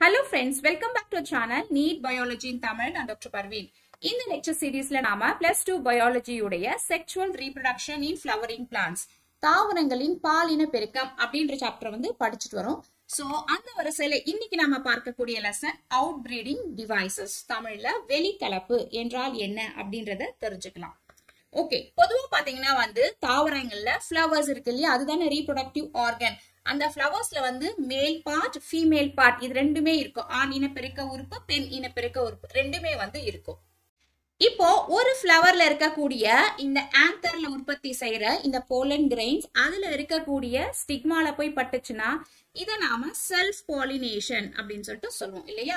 Hello friends welcome back to channel NEET biology in Tamil நான் doctor Parveen இந்த lecture சீரீஸ்ல நாம பிளஸ் டூ பயாலஜியுடைய sexual reproduction in flowering plants தாவரங்களின் பாலின பெருக்கம் அப்படின்ற சாப்டர் வந்து படிச்சுட்டு வரோம் சோ அந்த வரிசையில இன்னைக்கு நாம பார்க்கக்கூடிய லெசன் அவுட் பிரீடிங் டிவைசஸ் தமிழ்ல வெளிக்கலப்பு என்றால் என்ன அப்படின்றத தெரிஞ்சுக்கலாம் ஓகே பொதுவா பாத்தீங்கன்னா வந்து தாவரங்கள்ல ஃப்ளவர்ஸ் இருக்கு இல்லையா அதுதானே ரீப்ரொடக்டிவ் ஆர்கன் அந்த ஃப்ளவர்ஸ்ல வந்து மேல் பார்ட் ஃபீமேல் பார்ட் இது ரெண்டுமே இருக்கும் ஆண் இனப்பெருக்க உறுப்பு பெண் இனப்பெருக்க உறுப்பு ரெண்டுமே வந்து இருக்கும் இப்போ ஒரு ஃப்ளவர்ல இருக்கக்கூடிய இந்த ஆந்தர்ல உற்பத்தி செய்யற இந்த போலன் கிரெயின்ஸ் அதுல இருக்கக்கூடிய ஸ்டிக்மால போய் பட்டுச்சுன்னா இதை நாம செல்ஃப் பாலினேஷன் அப்படின்னு சொல்லிட்டு சொல்லுவோம் இல்லையா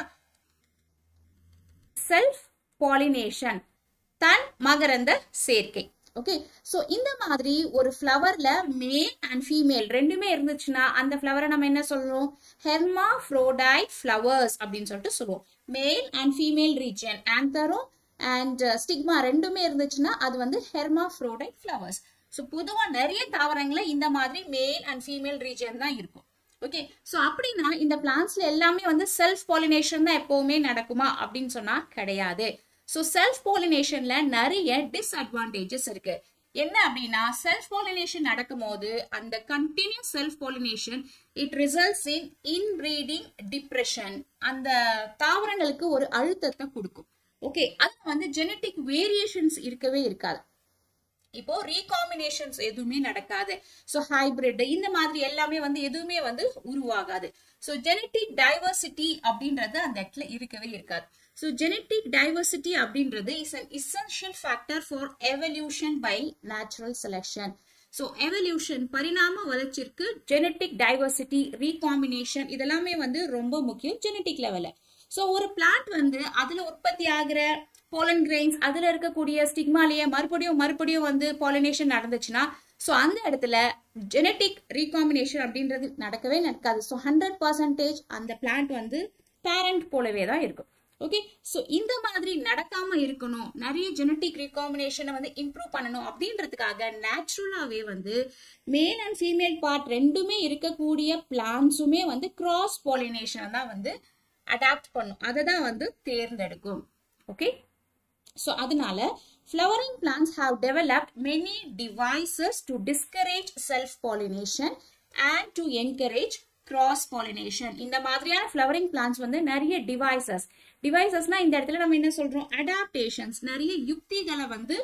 செல்ஃப் பாலினேஷன் தன் மகரந்த சேர்க்கை ஓகே சோ இந்த மாதிரி ஒரு ஃப்ளவர்ல மேல் அண்ட் ஃபீமேல் ரெண்டுமே இருந்துச்சுன்னா அந்த ஃப்ளவரை நம்ம என்ன சொல்றோம் ஹெர்மா ஃப்ரோடைட் ஃப்ளவர்ஸ் அப்படின்னு சொல்லிட்டு சொல்லுவோம் மேல் அண்ட் ஃபீமேல் ரீஜன் ஆந்தரும் அண்ட் ஸ்டிக்மா ரெண்டுமே இருந்துச்சுன்னா அது வந்து ஹெர்மா ஃப்ரோடைட் ஃப்ளவர்ஸ் ஸோ பொதுவாக நிறைய தாவரங்கள இந்த மாதிரி மேல் அண்ட் ஃபீமேல் ரீஜன் தான் இருக்கும் ஓகே ஸோ அப்படின்னா இந்த பிளான்ஸ்ல எல்லாமே வந்து செல்ஃப் பாலினேஷன் தான் எப்பவுமே நடக்குமா அப்படின்னு சொன்னா கிடையாது ஸோ செல்ஃப் பாலினேஷன்ல நிறைய டிஸ்அட்வான்டேஜஸ் இருக்கு என்ன அப்படின்னா செல்ஃப் பாலினேஷன் நடக்கும் போது அந்த continuous self pollination it results in inbreeding depression அந்த தாவரங்களுக்கு ஒரு அழுத்தத்தை கொடுக்கும் ஓகே அது வந்து ஜெனட்டிக் வேரியேஷன்ஸ் இருக்கவே இருக்காது இப்போ ரீகாம்பினேஷன்ஸ் எதுவுமே நடக்காது ஸோ ஹைபிரிட் இந்த மாதிரி எல்லாமே வந்து எதுவுமே வந்து உருவாகாது ஸோ ஜெனட்டிக் டைவர்சிட்டி அப்படின்றது அந்த இடத்துல இருக்கவே இருக்காது ஸோ ஜெனட்டிக் டைவர்சிட்டி அப்படின்றது is an essential factor for evolution by natural selection so evolution பரிணாம வளர்ச்சிக்கு ஜெனட்டிக் டைவர்சிட்டி ரீகாம்பினேஷன் இதெல்லாமே வந்து ரொம்ப முக்கியம் ஜெனட்டிக் லெவலில் ஸோ ஒரு பிளான்ட் வந்து அதுல உற்பத்தி ஆகிற போலன் கிரெயின்ஸ் அதுல இருக்கக்கூடிய ஸ்டிக்மாலேயே மறுபடியும் மறுபடியும் வந்து பாலினேஷன் நடந்துச்சுன்னா ஸோ அந்த இடத்துல ஜெனட்டிக் ரீகாம்பினேஷன் அப்படின்றது நடக்கவே நடக்காது ஸோ ஹண்ட்ரட் பர்சன்டேஜ் அந்த பிளான்ட் வந்து பேரண்ட் போலவே தான் இருக்கும் ஓகே ஸோ இந்த மாதிரி நடக்காம இருக்கணும் நிறைய ஜெனட்டிக் ரீகாம்பினேஷனை வந்து இம்ப்ரூவ் பண்ணணும் அப்படின்றதுக்காக நேச்சுரலாகவே வந்து மேல் அண்ட் ஃபீமேல் பார்ட் ரெண்டுமே இருக்கக்கூடிய பிளான்ஸுமே வந்து கிராஸ் பாலினேஷன் தான் வந்து அடாப்ட் பண்ணும் அதை தான் வந்து தேர்ந்தெடுக்கும் ஓகே ஸோ அதனால flowering plants have developed many devices to discourage self pollination and to encourage cross pollination இந்த மாதிரியான ஃப்ளவரிங் பிளான்ஸ் வந்து நிறைய டிவைசஸ் டிவைசஸ்னா இந்த இடத்துல நம்ம என்ன சொல்றோம் அடாப்டேஷன்ஸ் நிறைய யுக்திகளை வந்து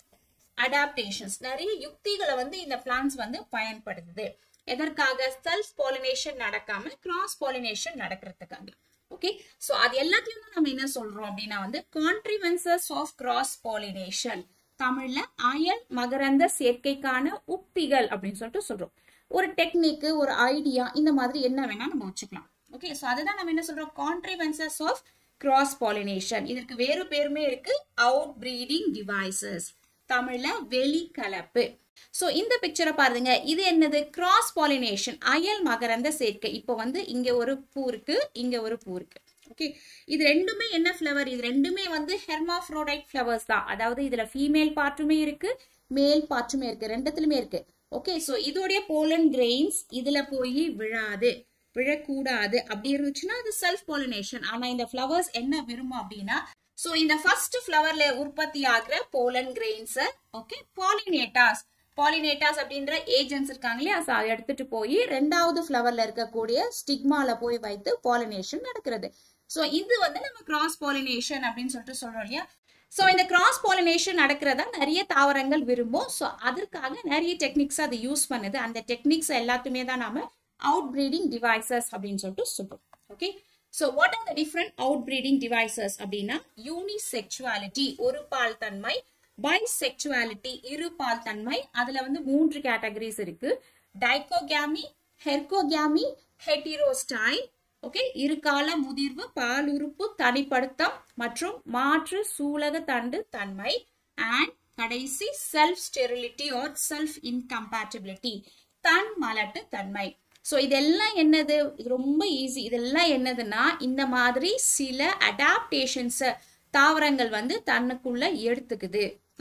அடாப்டேஷன்ஸ் நிறைய யுக்திகளை வந்து இந்த பிளான்ஸ் வந்து பயன்படுத்துது எதற்காக செல்ஃப் பாலினேஷன் நடக்காம கிராஸ் பாலினேஷன் நடக்கிறதுக்காக ஓகே ஸோ அது எல்லாத்தையும் நம்ம என்ன சொல்றோம் அப்படின்னா வந்து கான்ட்ரிவென்சஸ் ஆஃப் கிராஸ் பாலினேஷன் தமிழ்ல அயல் மகரந்த சேர்க்கைக்கான உக்திகள் அப்படின்னு சொல்லிட்டு சொல்றோம் ஒரு டெக்னிக் ஒரு ஐடியா இந்த மாதிரி என்ன வேணா நம்ம வச்சுக்கலாம் ஓகே ஸோ அதுதான் நம்ம என்ன சொல்றோம் கான்ட்ரிவென்சஸ் ஆஃப் கிராஸ் பாலினேஷன் இதற்கு வேறு பேருமே இருக்கு அவுட் பிரீடிங் டிவைசஸ் தமிழ்ல வெளிக்கலப்பு சோ இந்த பிக்சரை பாருங்க இது என்னது கிராஸ் பாலினேஷன் அயல் மகரந்த சேர்க்கை இப்போ வந்து இங்க ஒரு பூ இருக்கு இங்க ஒரு பூ இருக்கு ஓகே இது ரெண்டுமே என்ன ஃப்ளவர் இது ரெண்டுமே வந்து ஹெர்மாஃப்ரோடைட் ஃப்ளவர்ஸ் தான் அதாவது இதுல ஃபீமேல் பார்ட்டுமே இருக்கு மேல் பார்ட்டுமே இருக்கு ரெண்டுத்துலயுமே இருக்கு ஓகே சோ இதோடைய போலன் கிரெயின்ஸ் இதுல போய் விழாது விழக்கூடாது அப்படி இருந்துச்சுன்னா அது செல்ஃப் பாலினேஷன் ஆனா இந்த ஃப்ளவர்ஸ் என்ன விரும்பும் அப்படின்னா சோ இந்த ஃபர்ஸ்ட் ஃப்ளவர்ல உற்பத்தி ஆகிற pollen grains okay pollinators pollinators அப்படின்ற ஏஜென்ட்ஸ் இருக்காங்க இல்லையா ஸோ அதை எடுத்துட்டு போய் ரெண்டாவது ஃப்ளவர்ல இருக்கக்கூடிய ஸ்டிக்மால போய் வைத்து பாலினேஷன் நடக்கிறது ஸோ இது வந்து நம்ம கிராஸ் பாலினேஷன் அப்படின்னு சொல்லிட்டு சொல்றோம் இல்லையா ஸோ இந்த கிராஸ் பாலினேஷன் நடக்கிறதா நிறைய தாவரங்கள் விரும்பும் ஸோ அதற்காக நிறைய டெக்னிக்ஸ் அதை யூஸ் பண்ணுது அந்த டெக்னிக்ஸ் எல்லாத்துமே தான் நாம அவுட் பிரீடிங் டிவைசஸ் அப்படின்னு சொல்லிட்டு சொல்றோம் okay so what are the different out breeding devices அப்படின்னா யூனிசெக்சுவாலிட்டி ஒரு பால் தன்மை பைசெக்சுவாலிட்டி இரு பால் தன்மை அதுல வந்து மூன்று கேட்டகரிஸ் இருக்கு டைகோகேமி ஹெர்கோகேமி ஹெட்டிரோஸ்டைல் ஓகே இருகால முதிர்வு பாலுறுப்பு தனிப்படுத்தம் மற்றும் மாற்று சூலக தண்டு தன்மை அண்ட் கடைசி self sterility or self incompatibility தன் மலட்டு தன்மை ஸோ இதெல்லாம் என்னது இது ரொம்ப ஈஸி இதெல்லாம் என்னதுன்னா இந்த மாதிரி சில அடாப்டேஷன்ஸை தாவரங்கள் வந்து தன்னுக்குள்ள எடுத்துக்குது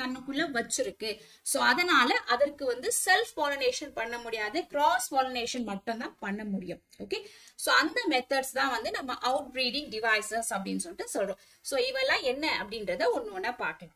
தன்னுக்குள்ள வச்சிருக்கு சோ அதனால அதற்கு வந்து செல்ஃப் பாலினேஷன் பண்ண முடியாது கிராஸ் பாலினேஷன் மட்டும் தான் பண்ண முடியும் ஓகே சோ அந்த மெத்தட்ஸ் தான் வந்து நம்ம அவுட் பிரீடிங் டிவைசஸ் அப்படின்னு சொல்லிட்டு சொல்றோம் சோ இவெல்லாம் என்ன அப்படின்றத ஒன்னு ஒன்னா பார்க்கலாம்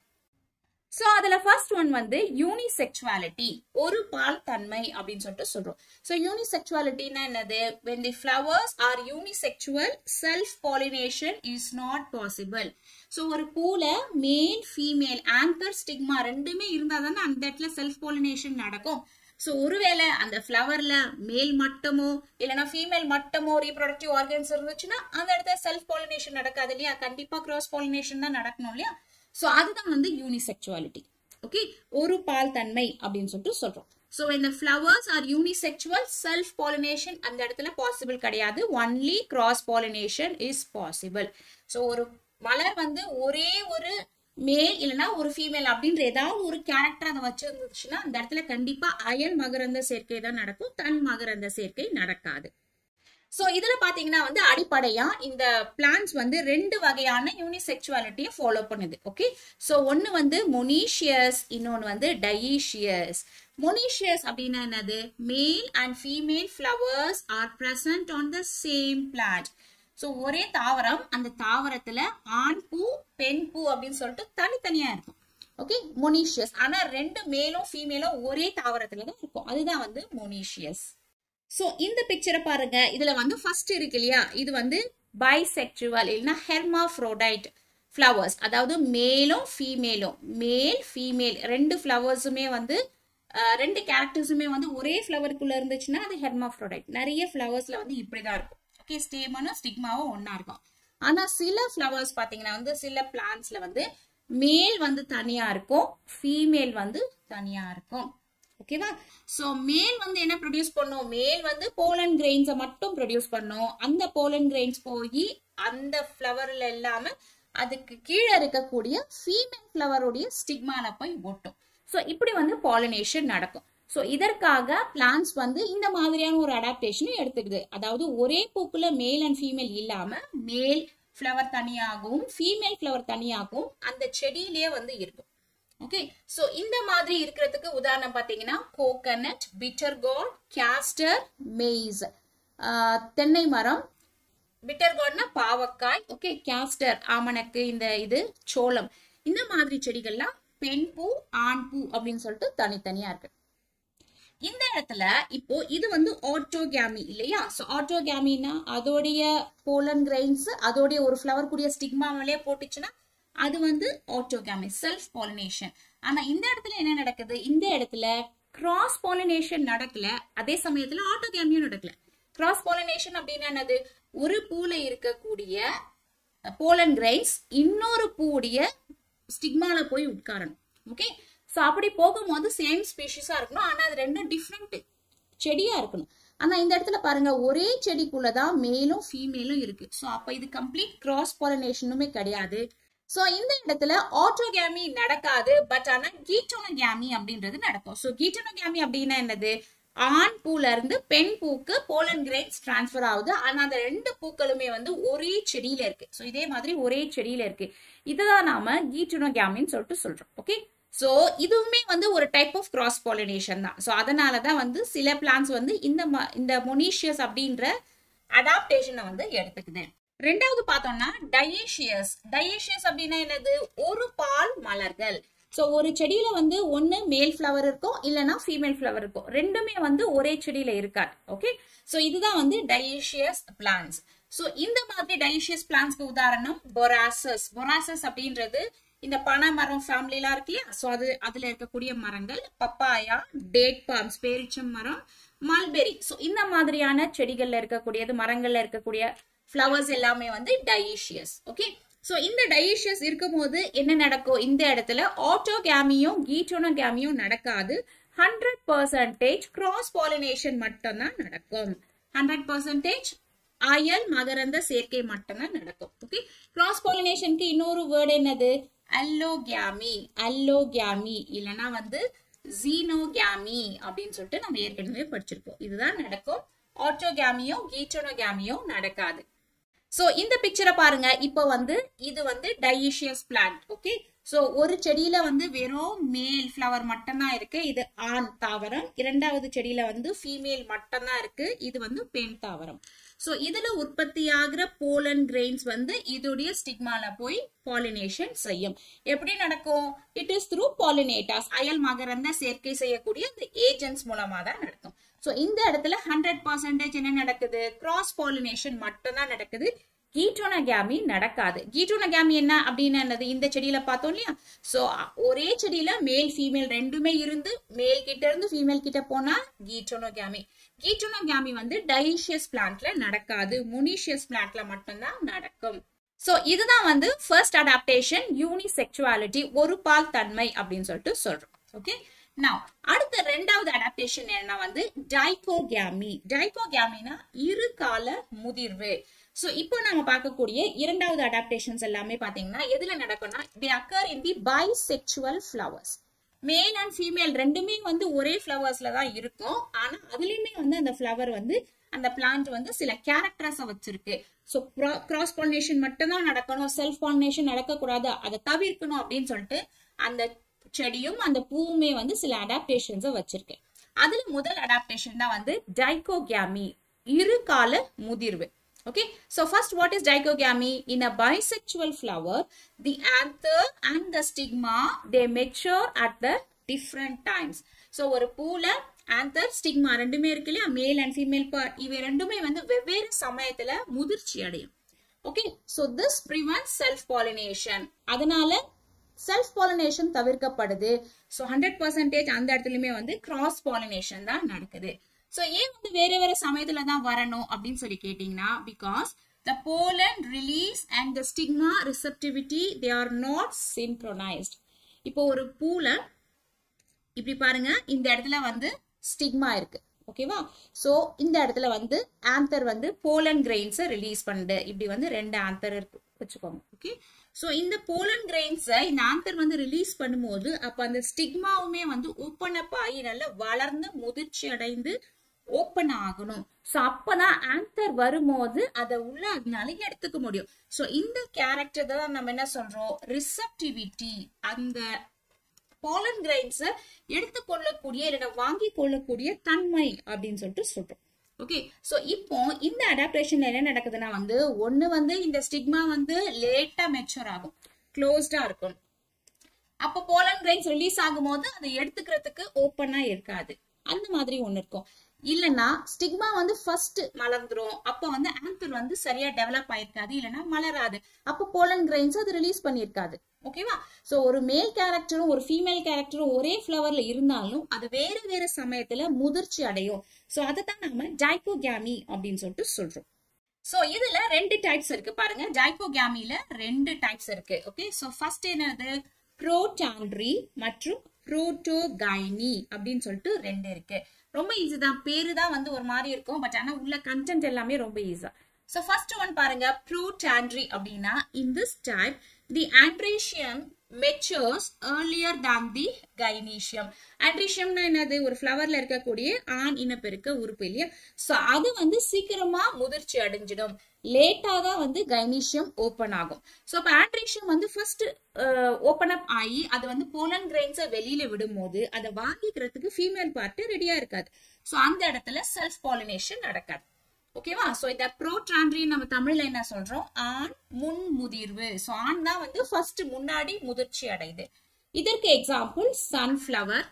சோ அதுல ஃபர்ஸ்ட் ஒன் வந்து யூனிசெக்சுவாலிட்டி ஒரு பால் தன்மை அப்படின்னு சொல்லிட்டு சொல்றோம் சோ யூனிசெக்சுவாலிட்டினா என்னது when the flowers are unisexual self pollination is not possible so ஒரு பூல மேல் ஃபீமேல் ஆங்கர் ஸ்டிக்மா ரெண்டுமே இருந்தா தானே அந்த இடத்துல செல்ஃப் பாலினேஷன் நடக்கும் சோ ஒருவேளை அந்த ஃப்ளவர்ல மேல் மட்டமோ இல்லைன்னா ஃபீமேல் மட்டமோ ரீப்ரொடக்டிவ் ஆர்கன்ஸ் இருந்துச்சுன்னா அந்த இடத்துல செல்ஃப் பாலினேஷன் நடக்காது இல்லையா கண்டிப்பா கிராஸ் பாலினேஷன் தான் நடக்கணும் இல்லையா சோ அதுதான் வந்து யூனிசெக்சுவாலிட்டி ஓகே ஒரு பால் தன்மை அப்படின்னு சொல்லிட்டு சொல்றோம் சோ இந்த flowers are unisexual self pollination அந்த இடத்துல பாசிபிள் கிடையாது only cross pollination is possible so ஒரு மலர் வந்து ஒரே ஒரு மேல் இல்லைன்னா ஒரு ஃபீமேல் அப்படின்ற ஏதாவது ஒரு கேரக்டர் அதை வச்சிருந்துச்சுன்னா அந்த இடத்துல கண்டிப்பா அயல் மகரந்த சேர்க்கை தான் நடக்கும் தன் மகரந்த சேர்க்கை நடக்காது சோ இதுல பாத்தீங்கன்னா வந்து அடிப்படையா இந்த பிளான்ஸ் வந்து ரெண்டு வகையான யூனிசெக்சுவாலிட்டியை ஃபாலோ பண்ணுது ஓகே சோ ஒன்னு வந்து மொனீஷியஸ் இன்னொன்னு வந்து டயீஷியஸ் மொனீஷியஸ் அப்படின்னா என்னது male and female flowers are present on the same plant so ஒரே தாவரம் அந்த தாவரத்துல ஆண் பூ பெண் பூ அப்படின்னு சொல்லிட்டு தனித்தனியா இருக்கும் ஓகே மொனீஷியஸ் ஆனா ரெண்டு மேலும் ஃபீமேலும் ஒரே தாவரத்துல தான் இருக்கும் அதுதான் வந்து மொனீஷியஸ் சோ இந்த பிக்சரை பாருங்க இதுல வந்து ஃபர்ஸ்ட் இருக்கு இல்லையா இது வந்து பைசெக்சுவல் இல்லைன்னா ஹெர்மாஃப்ரோடைட் ஃப்ளவர்ஸ் அதாவது மேலும் ஃபீமேலும் மேல் ஃபீமேல் ரெண்டு ஃப்ளவர்ஸுமே வந்து அஹ், ரெண்டு கேரக்டர்ஸுமே வந்து ஒரே ஃப்ளவருக்குள்ள இருந்துச்சுன்னா அது ஹெர்மாஃப்ரோடைட் நிறைய ஃப்ளவர்ஸ்ல வந்து இப்படிதான் இருக்கும் ஓகே ஸ்டேமனும் ஸ்டிக்மாவும் ஒன்னா இருக்கும் ஆனா சில ஃப்ளவர்ஸ் பாத்தீங்கன்னா வந்து சில பிளான்ட்ஸ்ல வந்து மேல் வந்து தனியா இருக்கும் ஃபீமேல் வந்து தனியா இருக்கும் ஓகேவா சோ மேல் வந்து என்ன ப்ரொடியூஸ் பண்ணும் மேல் வந்து போலன் கிரெயின்ஸை மட்டும் ப்ரொடியூஸ் பண்ணும் அந்த போலன் கிரெயின்ஸ் போய் அந்த ஃப்ளவர்ல இல்லாம அதுக்கு கீழே இருக்கக்கூடிய ஃபீமேல் ஃப்ளவருடைய ஸ்டிக்மால போய் ஒட்டும் சோ இப்படி வந்து பாலினேஷன் நடக்கும் சோ இதற்காக பிளான்ஸ் வந்து இந்த மாதிரியான ஒரு அடாப்டேஷனும் எடுத்துக்குது அதாவது ஒரே பூக்குல மேல் அண்ட் ஃபீமேல் இல்லாம மேல் ஃப்ளவர் தனியாகவும் ஃபீமேல் ஃப்ளவர் தனியாகவும் அந்த செடியிலேயே வந்து இருக்கும் ஓகே சோ இந்த மாதிரி இருக்கிறதுக்கு உதாரணம் பாத்தீங்கன்னா coconut bitter gourd castor maize தென்னை மரம் பிட்டர் கோட்னா பாவக்காய் ஓகே கேஸ்டர் ஆமணக்கு இந்த இது சோளம் இந்த மாதிரி செடிகள்லாம் பெண் பூ ஆண் பூ அப்படின்னு சொல்லிட்டு தனித்தனியா இருக்கு இந்த இடத்துல இப்போ இது வந்து ஆட்டோகேமி இல்லையா சோ ஆட்டோகேமினா அதோடைய போலன் கிரெயின்ஸ் அதோடைய ஒரு ஃப்ளவர் கூடிய ஸ்டிக்மா மேலேயே போட்டுச்சுன்னா அது வந்து ஆட்டோகேமி செல்ஃப் பாலினேஷன் ஆனா இந்த இடத்துல என்ன நடக்குது இந்த இடத்துல கிராஸ் பாலினேஷன் நடக்கல அதே சமயத்துல ஆட்டோகேமியும் நடக்கல கிராஸ் பாலினேஷன் அப்படின்னா என்னது ஒரு பூல இருக்கக்கூடிய போலன் கிரெயின்ஸ் இன்னொரு பூவுடைய ஸ்டிக்மால போய் உட்காரணும் ஓகே சோ அப்படி போகும்போது சேம் ஸ்பீஷிஸா இருக்கணும் ஆனா அது ரெண்டும் டிஃப்ரெண்ட் செடியா இருக்கணும் ஆனா இந்த இடத்துல பாருங்க ஒரே செடிக்குள்ளதான் மேலும் ஃபீமேலும் இருக்கு சோ அப்ப இது கம்ப்ளீட் கிராஸ் பாலினேஷனுமே கிடையாது சோ இந்த இடத்துல ஆட்டோகேமி நடக்காது பட் ஆனா கீட்டோனோகேமி அப்படின்றது நடக்கும் சோ கீட்டோனோகேமி அப்படின்னா என்னது ஆண் பூல இருந்து பெண் பூக்கு போலன் கிரெயின்ஸ் டிரான்ஸ்ஃபர் ஆகுது ஆனா அந்த ரெண்டு பூக்களுமே வந்து ஒரே செடியில இருக்கு சோ இதே மாதிரி ஒரே செடியில இருக்கு இதுதான் நாம கீட்டோனோகேமின்னு சொல்லிட்டு சொல்றோம் ஓகே சோ இதுவுமே வந்து ஒரு டைப் ஆஃப் கிராஸ் பாலினேஷன் தான் சோ அதனால தான் வந்து சில பிளான்ஸ் வந்து இந்த ம- இந்த மொனீஷியஸ் அப்படின்ற அடாப்டேஷனை வந்து எடுத்துக்குது ரெண்டாவது பார்த்தோம்னா டயேஷியஸ் டயேஷியஸ் அப்படின்னா என்னது ஒரு பால் மலர்கள் சோ ஒரு செடியில வந்து ஒன்னு மேல் ஃப்ளவர் இருக்கும் இல்லனா ஃபீமேல் ஃப்ளவர் இருக்கும் ரெண்டுமே வந்து ஒரே செடியில இருக்காது ஓகே சோ இதுதான் வந்து டயேஷியஸ் பிளான்ஸ் சோ இந்த மாதிரி டயேஷியஸ் பிளான்ஸ்க்கு உதாரணம் பொராசஸ் பொராசஸ் அப்படின்றது இந்த பனை மரம் ஃபேமிலிலாம் இருக்கு இல்லையா ஸோ அது அதுல இருக்கக்கூடிய மரங்கள் பப்பாயா டேட் பாம்ஸ் பேரிச்சம் மரம் மல்பெரி ஸோ இந்த மாதிரியான செடிகள்ல இருக்கக்கூடியது மரங்கள்ல இருக்கக்கூடிய ஃப்ளவர்ஸ் எல்லாமே வந்து டயீஷியஸ் ஓகே ஸோ இந்த டயீஷியஸ் இருக்கும்போது என்ன நடக்கும் இந்த இடத்துல ஆட்டோகேமியும் கீட்டோனோகேமியும் நடக்காது ஹண்ட்ரட் பர்சன்டேஜ் கிராஸ் பாலினேஷன் மட்டும்தான் நடக்கும் ஹண்ட்ரட் பர்சன்டேஜ் அயல் மகரந்த சேர்க்கை மட்டும்தான் நடக்கும் ஓகே கிராஸ் பாலினேஷனுக்கு இன்னொரு வேர்டு என்னது அல்லோகேமி அல்லோகேமி இல்லனா வந்து ஜீனோகேமி அப்படின்னு சொல்லிட்டு நம்ம ஏற்கனவே படிச்சிருப்போம் இதுதான் நடக்கும் ஆட்டோகேமியும் கீட்டோனோகேமியும் நடக்காது சோ இந்த பிக்சரை பாருங்க இப்போ வந்து இது வந்து டயீஷியஸ் பிளான்ட் ஓகே ஸோ ஒரு செடியில வந்து வெறும் மேல் ஃப்ளவர் மட்டும்தான் இருக்கு இது ஆண் தாவரம் இரண்டாவது செடியில வந்து ஃபீமேல் மட்டும்தான் இருக்கு இது வந்து பெண் தாவரம் ஸோ இதுல உற்பத்தியாகிற போலன் கிரெயின்ஸ் வந்து இதோடைய ஸ்டிக்மால போய் பாலினேஷன் செய்யும் எப்படி நடக்கும் இட் இஸ் த்ரூ பாலினேட்டாஸ் அயல் மகரந்த சேர்க்கை செய்யக்கூடிய இந்த ஏஜென்ட்ஸ் மூலமா தான் நடக்கும் ஸோ இந்த இடத்துல ஹண்ட்ரட் பர்சன்டேஜ் என்ன நடக்குது கிராஸ் பாலினேஷன் மட்டும்தான் நடக்குது கீட்டோனகாமி நடக்காது கீட்டோனகாமி என்ன அப்படின்னு என்னது இந்த செடியில பார்த்தோம் இல்லையா சோ ஒரே செடியில மேல் ஃபீமேல் ரெண்டுமே இருந்து மேல் கிட்ட இருந்து ஃபீமேல் கிட்ட போனா கீட்டோனோகாமி கீட்டோனோகாமி வந்து டைஷியஸ் பிளான்ட்ல நடக்காது முனிஷியஸ் பிளான்ட்ல மட்டும்தான் நடக்கும் சோ இதுதான் வந்து ஃபர்ஸ்ட் அடாப்டேஷன் யூனிசெக்சுவாலிட்டி ஒரு பால் தன்மை அப்படின்னு சொல்லிட்டு சொல்றோம் ஓகே நவ் அடுத்த ரெண்டாவது அடாப்டேஷன் என்ன வந்து டைகோகேமி டைகோகேமினா இரு கால முதிர்வு சோ இப்போ நாம பார்க்கக்கூடிய இரண்டாவது அடாப்டேஷன்ஸ் எல்லாமே பாத்தீங்கன்னா எதுல நடக்கும்னா the occur in the bisexual flowers male and female ரெண்டுமே வந்து ஒரே ஃபிளவர்ஸ்ல தான் இருக்கும் ஆனா அதுலயுமே வந்து அந்த ஃபிளவர் வந்து அந்த பிளான்ட் வந்து சில கேரக்டர்ஸ வச்சிருக்கு ஸோ கிராஸ் பாலினேஷன் மட்டும் தான் நடக்கணும் செல்ஃப் பாலினேஷன் நடக்கக்கூடாது அதை தவிர்க்கணும் அப்படின்னு சொல்லிட்டு அந்த செடியும் அந்த பூவுமே வந்து சில அடாப்டேஷன்ஸை வச்சிருக்கு அதுல முதல் அடாப்டேஷன் தான் வந்து டைகோகேமி இரு கால முதிர்வு Okay, so first what is dichogamy? In a bisexual flower, the anther and the stigma, they mature at the different times. So ஒரு பூல ஆந்தர் ஸ்டிக்மா ரெண்டுமே இருக்கு இல்லையா மேல் அண்ட் ஃபீமேல் பார்ட் இவை ரெண்டுமே வந்து வெவ்வேறு சமயத்துல முதிர்ச்சி அடையும் okay so this prevent self pollination அதனால செல்ஃப் பாலினேஷன் தவிர்க்கப்படுது ஸோ ஹண்ட்ரட் பர்சன்டேஜ் அந்த இடத்துலயுமே வந்து கிராஸ் பாலினேஷன் தான் நடக்குது ஸோ ஏன் வந்து வேற வேற சமயத்துல தான் வரணும் அப்படின்னு சொல்லி கேட்டீங்கன்னா because the pollen release and the stigma receptivity they are not synchronised இப்போ ஒரு பூல இப்படி பாருங்க இந்த இடத்துல வந்து ஸ்டிக்மா இருக்கு ஓகேவா சோ இந்த இடத்துல வந்து ஆந்தர் வந்து போலன் கிரெயின்ஸை ரிலீஸ் பண்ணுது இப்படி வந்து ரெண்டு ஆந்தர் இருக்கு வச்சுக்கோங்க ஓகே சோ இந்த போலன் கிரெயின்ஸை இந்த ஆந்தர் வந்து ரிலீஸ் பண்ணும்போது அப்ப அந்த ஸ்டிக்மாவுமே வந்து ஓப்பன் அப் ஆகி நல்லா வளர்ந்து முதிர்ச்சி அடைந்து ஓப்பன் ஆகணும் சோ அப்பதான் ஆன்சர் வரும்போது அதை உள்ள அதனால எடுத்துக்க முடியும் சோ இந்த கேரக்டர் தான் நம்ம என்ன சொல்றோம் ரிசப்டிவிட்டி அந்த பாலன் கிரைன்ஸை எடுத்துக்கொள்ளக்கூடிய இல்லைன்னா வாங்கி கொள்ளக்கூடிய தன்மை அப்படின்னு சொல்லிட்டு சொல்றோம் ஓகே சோ இப்போ இந்த அடாப்டேஷன்ல என்ன நடக்குதுன்னா வந்து ஒண்ணு வந்து இந்த ஸ்டிக்மா வந்து லேட்டா மெச்சூர் ஆகும் க்ளோஸ்டா இருக்கும் அப்ப போலன் கிரைன்ஸ் ரிலீஸ் ஆகும்போது அதை எடுத்துக்கிறதுக்கு ஓப்பனா இருக்காது அந்த மாதிரி ஒண்ணு இருக்கும் இல்லனா ஸ்டிக்மா வந்து ஃபர்ஸ்ட் மலர்ந்துரும் அப்ப வந்து ஆந்தர் வந்து சரியா டெவலப் ஆயிருக்காது இல்லனா மலராது அப்ப போலன் கிரைன்ஸ் அது ரிலீஸ் பண்ணிருக்காது ஓகேவா சோ ஒரு மேல் கேரக்டரும் ஒரு ஃபீமேல் கேரக்டரும் ஒரே ஃபிளவர்ல இருந்தாலும் அது வேற வேற சமயத்துல முதிர்ச்சி அடையும் சோ அதை தான் நாம ஜைகோகேமி அப்படின்னு சொல்லிட்டு சொல்றோம் சோ இதுல ரெண்டு டைப்ஸ் இருக்கு பாருங்க ஜைகோகேமில ரெண்டு டைப்ஸ் இருக்கு ஓகே சோ ஃபர்ஸ்ட் என்னது புரோடாண்ட்ரி மற்றும் புரோட்டோகைனி அப்படின்னு சொல்லிட்டு ரெண்டு இருக்கு ரொம்ப ஈஸி தான் பேரு தான் வந்து ஒரு மாதிரி இருக்கும் பட் ஆனா உள்ள கண்டென்ட் எல்லாமே ரொம்ப ஈஸா ஸோ ஃபர்ஸ்ட் ஒன் பாருங்க ப்ரூடாண்ட்ரி அப்படின்னா in this type the androecium matures earlier தான் தி கைனீஷியம் ஆண்ட்ரீஷியம்னா என்னது ஒரு ஃப்ளவர்ல இருக்கக்கூடிய ஆண் இனப்பெருக்க உறுப்பு இல்லையா ஸோ அது வந்து சீக்கிரமா முதிர்ச்சி அடைஞ்சிடும் லேட்டா தான் வந்து கைனீஷியம் ஓப்பன் ஆகும் ஸோ இப்போ ஆண்ட்ரீஷியம் வந்து ஃபர்ஸ்ட் ஓப்பன் அப் ஆகி அது வந்து போலன் கிரெயின்ஸை வெளியில விடும்போது அதை வாங்கிக்கிறதுக்கு ஃபீமேல் பார்ட் ரெடியா இருக்காது ஸோ அந்த இடத்துல செல்ஃப் பாலினேஷன் நடக்காது ஓகேவா சோ இந்த ப்ரோட்ராண்ட்ரி நம்ம தமிழ்ல என்ன சொல்றோம் ஆண் முன் முதிர்வு சோ ஆண் தான் வந்து ஃபர்ஸ்ட் முன்னாடி முதிர்ச்சி அடையுது இதற்கு எக்ஸாம்பிள் சன்ஃபிளவர்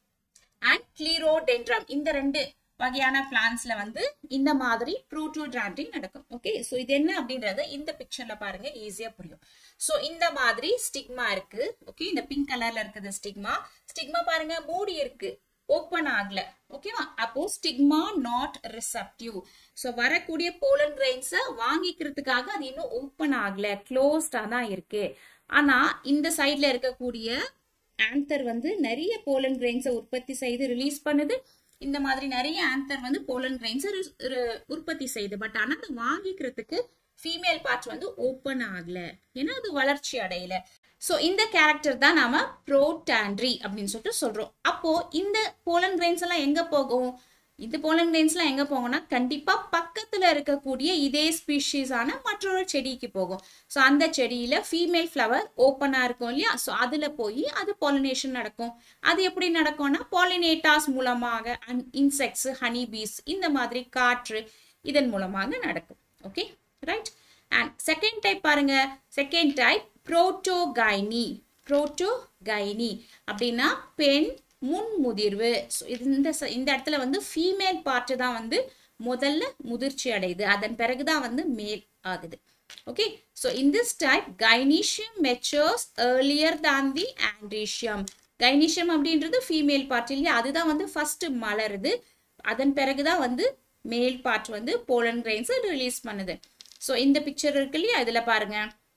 அண்ட் கிளீரோடென்ட்ரம் இந்த ரெண்டு வகையான பிளான்ஸ்ல வந்து இந்த மாதிரி ப்ரோட்டோட்ராண்ட்ரி நடக்கும் ஓகே சோ இது என்ன அப்படின்றது இந்த பிக்சர்ல பாருங்க ஈஸியா புரியும் சோ இந்த மாதிரி ஸ்டிக்மா இருக்கு ஓகே இந்த பிங்க் கலர்ல இருக்குது ஸ்டிக்மா ஸ்டிக்மா பாருங்க மூடி இருக்கு ஓப்பன் ஆகல ஓகேவா அப்போ ஸ்டிக்மா நாட் ரிசப்டிவ் ஸோ வரக்கூடிய போலன் கிரெயின்ஸை வாங்கிக்கிறதுக்காக அது இன்னும் ஓப்பன் ஆகல க்ளோஸ்டா தான் இருக்கு ஆனா இந்த சைட்ல இருக்கக்கூடிய ஆந்தர் வந்து நிறைய போலன் கிரெயின்ஸை உற்பத்தி செய்து ரிலீஸ் பண்ணுது இந்த மாதிரி நிறைய ஆந்தர் வந்து போலன் கிரெயின்ஸை உற்பத்தி செய்யுது பட் ஆனா அதை வாங்கிக்கிறதுக்கு ஃபீமேல் பார்ட் வந்து ஓப்பன் ஆகல ஏன்னா அது வளர்ச்சி அடையல ஸோ இந்த கேரக்டர் தான் நாம ப்ரோடாண்ட்ரி அப்படின்னு சொல்லிட்டு சொல்றோம் அப்போ இந்த போலன் கிரெயின்ஸ் எல்லாம் எங்க போகும் இது போலன் கிரெயின்ஸ்லாம் எங்க போகும்னா கண்டிப்பா பக்கத்துல இருக்கக்கூடிய இதே ஸ்பீஷீஸான மற்றொரு செடிக்கு போகும் ஸோ அந்த செடியில ஃபீமேல் ஃப்ளவர் ஓப்பனா இருக்கும் இல்லையா ஸோ அதுல போய் அது பாலினேஷன் நடக்கும் அது எப்படி நடக்கும்னா பாலினேட்டாஸ் மூலமாக இன்செக்ட்ஸ் ஹனி பீஸ் இந்த மாதிரி காற்று இதன் மூலமாக நடக்கும் okay right and second type பாருங்க செகண்ட் டைப் புரோட்டோகைனி புரோட்டோகைனி அப்படின்னா பெண் முன்முதிர்வு ஸோ இந்த ச- இந்த இடத்துல வந்து ஃபீமேல் பார்ட்டு தான் வந்து முதல்ல முதிர்ச்சி அடையுது அதன் பிறகுதான் வந்து மேல் ஆகுது okay so in this type gynoecium matures earlier தான் தி ஆண்ட்ரீஷியம் கைனீஷியம் அப்படின்றது ஃபீமேல் பார்ட் இல்லையா அதுதான் வந்து ஃபர்ஸ்ட் மலருது அதன் பிறகுதான் வந்து மேல் பார்ட் வந்து போலன் கிரெயின்ஸை ரிலீஸ் பண்ணுது ஸோ இந்த பிக்சர் இருக்கு இல்லையா இதில் பாருங்க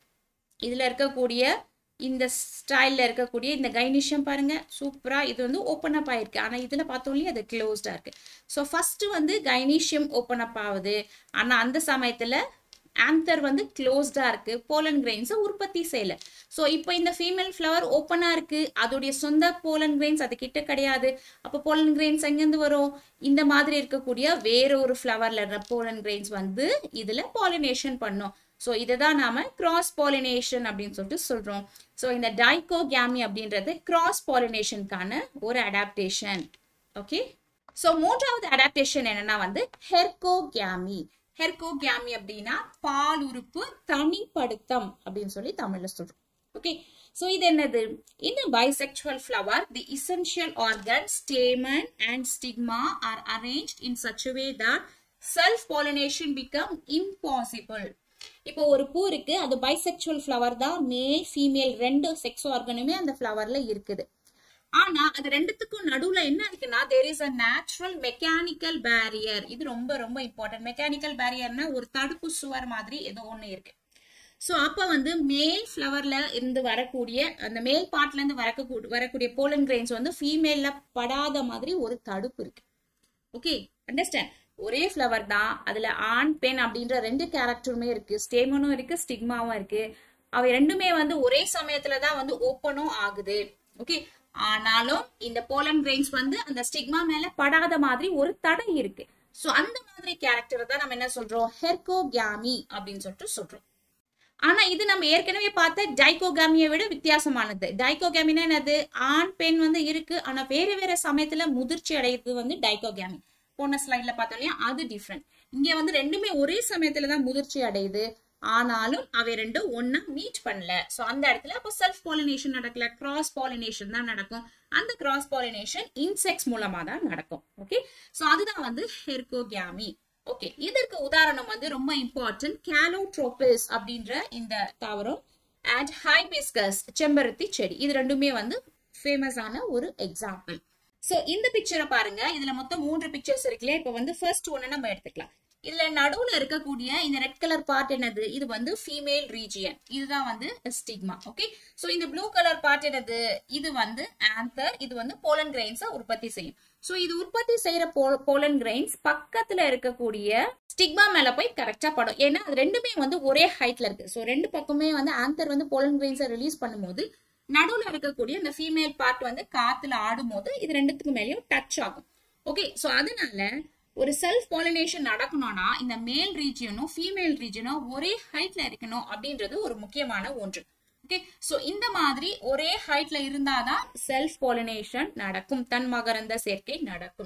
இதில் இருக்கக்கூடிய இந்த ஸ்டைலில் இருக்கக்கூடிய இந்த கைனிஷம் பாருங்க சூப்பராக இது வந்து ஓப்பன் அப் ஆயிருக்கு ஆனால் இதில் பார்த்தோம் இல்லையா அது க்ளோஸ்டாக இருக்கு ஸோ ஃபர்ஸ்ட் வந்து கைனீஷியம் ஓப்பன் அப் ஆகுது ஆனால் அந்த சமயத்தில் ஆந்தர் வந்து க்ளோஸ்டாக இருக்கு போலன் கிரெயின்ஸை உற்பத்தி செய்யல ஸோ இப்போ இந்த ஃபீமேல் ஃப்ளவர் ஓப்பனாக இருக்கு அதோடைய சொந்த போலன் கிரெயின்ஸ் அது கிட்ட கிடையாது அப்போ போலன் கிரெயின்ஸ் எங்கேருந்து வரும் இந்த மாதிரி இருக்கக்கூடிய வேற ஒரு ஃப்ளவர்ல இருக்க போலன் கிரெயின்ஸ் வந்து இதில் பாலினேஷன் பண்ணும் ஸோ இதை தான் நாம கிராஸ் பாலினேஷன் அப்படின்னு சொல்லிட்டு சொல்றோம் ஸோ இந்த டைகோகேமி அப்படின்றது கிராஸ் பாலினேஷனுக்கான ஒரு அடாப்டேஷன் ஓகே ஸோ மூன்றாவது அடாப்டேஷன் என்னன்னா வந்து ஹெர்கோகேமி ஹெர்கோகேமி அப்படின்னா பால் உறுப்பு தனிப்படுத்தம் அப்படின்னு சொல்லி தமிழ்ல சொல்றோம் ஓகே ஸோ இது என்னது In a bisexual flower, the essential organs, stamen and stigma are arranged in such a way that self-pollination become impossible. இப்போ ஒரு பூ இருக்கு அது பைசெக்சுவல் ஃப்ளவர் தான் மேல் ஃபீமேல் ரெண்டு செக்ஸ் ஆர்கனுமே அந்த ஃப்ளவர்ல இருக்குது ஆனா அது ரெண்டுத்துக்கும் நடுவுல என்ன இருக்குன்னா there is a natural mechanical barrier இது ரொம்ப ரொம்ப இம்பார்ட்டன்ட் மெக்கானிக்கல் பேரியர்னா ஒரு தடுப்பு சுவர் மாதிரி ஏதோ ஒண்ணு இருக்கு ஸோ அப்போ வந்து மேல் ஃப்ளவர்ல இருந்து வரக்கூடிய அந்த மேல் பார்ட்ல இருந்து வரக்கூடிய வரக்கூடிய போலன் கிரெயின்ஸ் வந்து ஃபீமேல்ல படாத மாதிரி ஒரு தடுப்பு இருக்கு ஓகே அண்டர்ஸ்டாண்ட் ஒரே ஃப்ளவர் தான் அதுல ஆண் பெண் அப்படின்ற ரெண்டு கேரக்டருமே இருக்கு ஸ்டேமனும் இருக்கு ஸ்டிக்மாவும் இருக்கு அவை ரெண்டுமே வந்து ஒரே சமயத்துல தான் வந்து ஓப்பனும் ஆகுது ஓகே ஆனாலும் இந்த போலன் கிரெயின்ஸ் வந்து அந்த ஸ்டிக்மா மேல படாத மாதிரி ஒரு தடை இருக்கு சோ அந்த மாதிரி கேரக்டர் தான் நம்ம என்ன சொல்றோம் ஹெர்கோகியாமி அப்படின்னு சொல்லிட்டு சொல்றோம் ஆனா இது நம்ம ஏற்கனவே பார்த்த டைகோகாமியை விட வித்தியாசமானது டைகோகாமினா என்னது ஆண் பெண் வந்து இருக்கு ஆனா வேற வேற சமயத்துல முதிர்ச்சி அடையிறது வந்து டைகோகாமி போன ஸ்லைட்ல பார்த்தோம் இல்லையா அது டிஃப்ரெண்ட் இங்க வந்து ரெண்டுமே ஒரே சமயத்துல தான் முதிர்ச்சி அடையுது ஆனாலும் அவை ரெண்டும் ஒன்னா மீட் பண்ணல சோ அந்த இடத்துல அப்போ செல்ஃப் பாலினேஷன் நடக்கல கிராஸ் பாலினேஷன் தான் நடக்கும் அந்த கிராஸ் பாலினேஷன் இன்செக்ட்ஸ் மூலமா தான் நடக்கும் ஓகே சோ அதுதான் வந்து ஹெர்கோகியாமி ஓகே இதற்கு உதாரணம் வந்து ரொம்ப இம்பார்ட்டன்ட் கேலோட்ரோபிஸ் அப்படின்ற இந்த தாவரம் அண்ட் ஹைபிஸ்கஸ் செம்பருத்தி செடி இது ரெண்டுமே வந்து ஃபேமஸான ஒரு எக்ஸாம்பிள் சோ இந்த பிக்சரை பாருங்க இதுல மொத்தம் மூன்று பிக்சர்ஸ் இருக்குல்ல இப்ப வந்து ஃபர்ஸ்ட் ஒன்னு நம்ம எடுத்துக்கலாம் இதுல நடுவுல இருக்கக்கூடிய இந்த ரெட் கலர் பார்ட் என்னது இது வந்து ஃபீமேல் ரீஜியன் இதுதான் வந்து ஸ்டிக்மா ஓகே சோ இந்த ப்ளூ கலர் பார்ட் என்னது இது வந்து ஆந்தர் இது வந்து போலன் கிரெயின்ஸை உற்பத்தி செய்யும் சோ இது உற்பத்தி செய்யற போலன் கிரெயின்ஸ் பக்கத்துல இருக்கக்கூடிய ஸ்டிக்மா மேல போய் கரெக்டா படும் ஏன்னா அது ரெண்டுமே வந்து ஒரே ஹைட்ல இருக்கு சோ ரெண்டு பக்கமே வந்து ஆந்தர் வந்து போலன் கிரெயின்ஸை ரிலீஸ் பண்ணும்போது நடுவுல இருக்கக்கூடிய இந்த ஃபீமேல் பார்ட் வந்து காத்துல ஆடும்போது இது ரெண்டுத்துக்கு மேலயும் டச் ஆகும் ஓகே சோ அதனால ஒரு செல்ஃப் பாலினேஷன் நடக்கணும்னா இந்த மேல் ரீஜியனும் ஃபீமேல் ரீஜியனும் ஒரே ஹைட்ல இருக்கணும் அப்படின்றது ஒரு முக்கியமான ஒன்று ஓகே சோ இந்த மாதிரி ஒரே ஹைட்ல இருந்தாதான் செல்ஃப் பாலினேஷன் நடக்கும் தன் மகரந்த சேர்க்கை நடக்கும்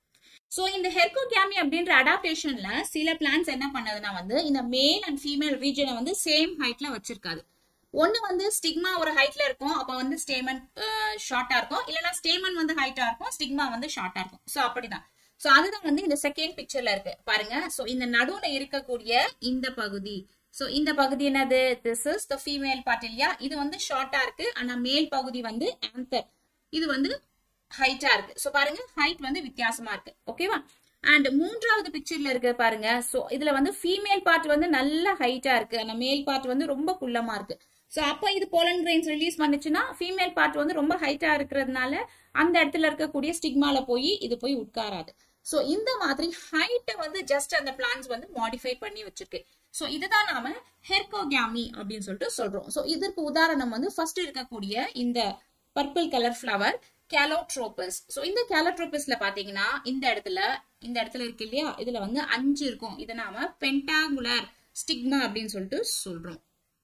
சோ இந்த ஹெர்கோகேமி அப்படின்ற அடாப்டேஷன்ல சில பிளான்ஸ் என்ன பண்ணதுன்னா வந்து இந்த மேல் அண்ட் ஃபீமேல் ரீஜனை வந்து சேம் ஹைட்ல வச்சிருக்காது ஒன்னு வந்து ஸ்டிக்மா ஒரு ஹைட்ல இருக்கும் அப்ப வந்து ஸ்டேமன் ஷார்ட்டா இருக்கும் இல்லைன்னா ஸ்டேமன் வந்து ஹைட்டா இருக்கும் ஸ்டிக்மா வந்து ஷார்ட்டா இருக்கும் சோ அப்படிதான் சோ அதுதான் வந்து இந்த செகண்ட் பிக்சர்ல இருக்கு பாருங்க சோ இந்த நடுவுல இருக்கக்கூடிய இந்த பகுதி சோ இந்த பகுதி என்னது this is the female part இல்லையா இது வந்து ஷார்ட்டா இருக்கு ஆனா மேல் பகுதி வந்து ஆந்தர் இது வந்து ஹைட்டா இருக்கு சோ பாருங்க ஹைட் வந்து வித்தியாசமா இருக்கு ஓகேவா அண்ட் மூன்றாவது பிக்சர்ல இருக்கு பாருங்க சோ இதுல வந்து ஃபீமேல் பார்ட் வந்து நல்ல ஹைட்டா இருக்கு ஆனா மேல் பார்ட் வந்து ரொம்ப குள்ளமா இருக்கு சோ அப்ப இது போலன் கிரெயின்ஸ் ரிலீஸ் பண்ணுச்சுன்னா ஃபீமேல் பார்ட் வந்து ரொம்ப ஹைட்டா இருக்கிறதுனால அந்த இடத்துல இருக்கக்கூடிய ஸ்டிக்மால போய் இது போய் உட்காராது சோ இந்த மாதிரி ஹைட்டை வந்து ஜஸ்ட் அந்த பிளான்ஸ் வந்து மாடிஃபை பண்ணி வச்சிருக்கு சோ இதுதான் நாம ஹெர்கோகியாமி அப்படின்னு சொல்லிட்டு சொல்றோம் சோ இதற்கு உதாரணம் வந்து ஃபர்ஸ்ட் இருக்கக்கூடிய இந்த purple colour flower calotropis so இந்த கேலோட்ரோபஸ்ல பாத்தீங்கன்னா இந்த இடத்துல இந்த இடத்துல இருக்கு இல்லையா இதுல வந்து அஞ்சு இருக்கும் இதை நாம பென்டாங்குலர் ஸ்டிக்மா அப்படின்னு சொல்லிட்டு சொல்றோம்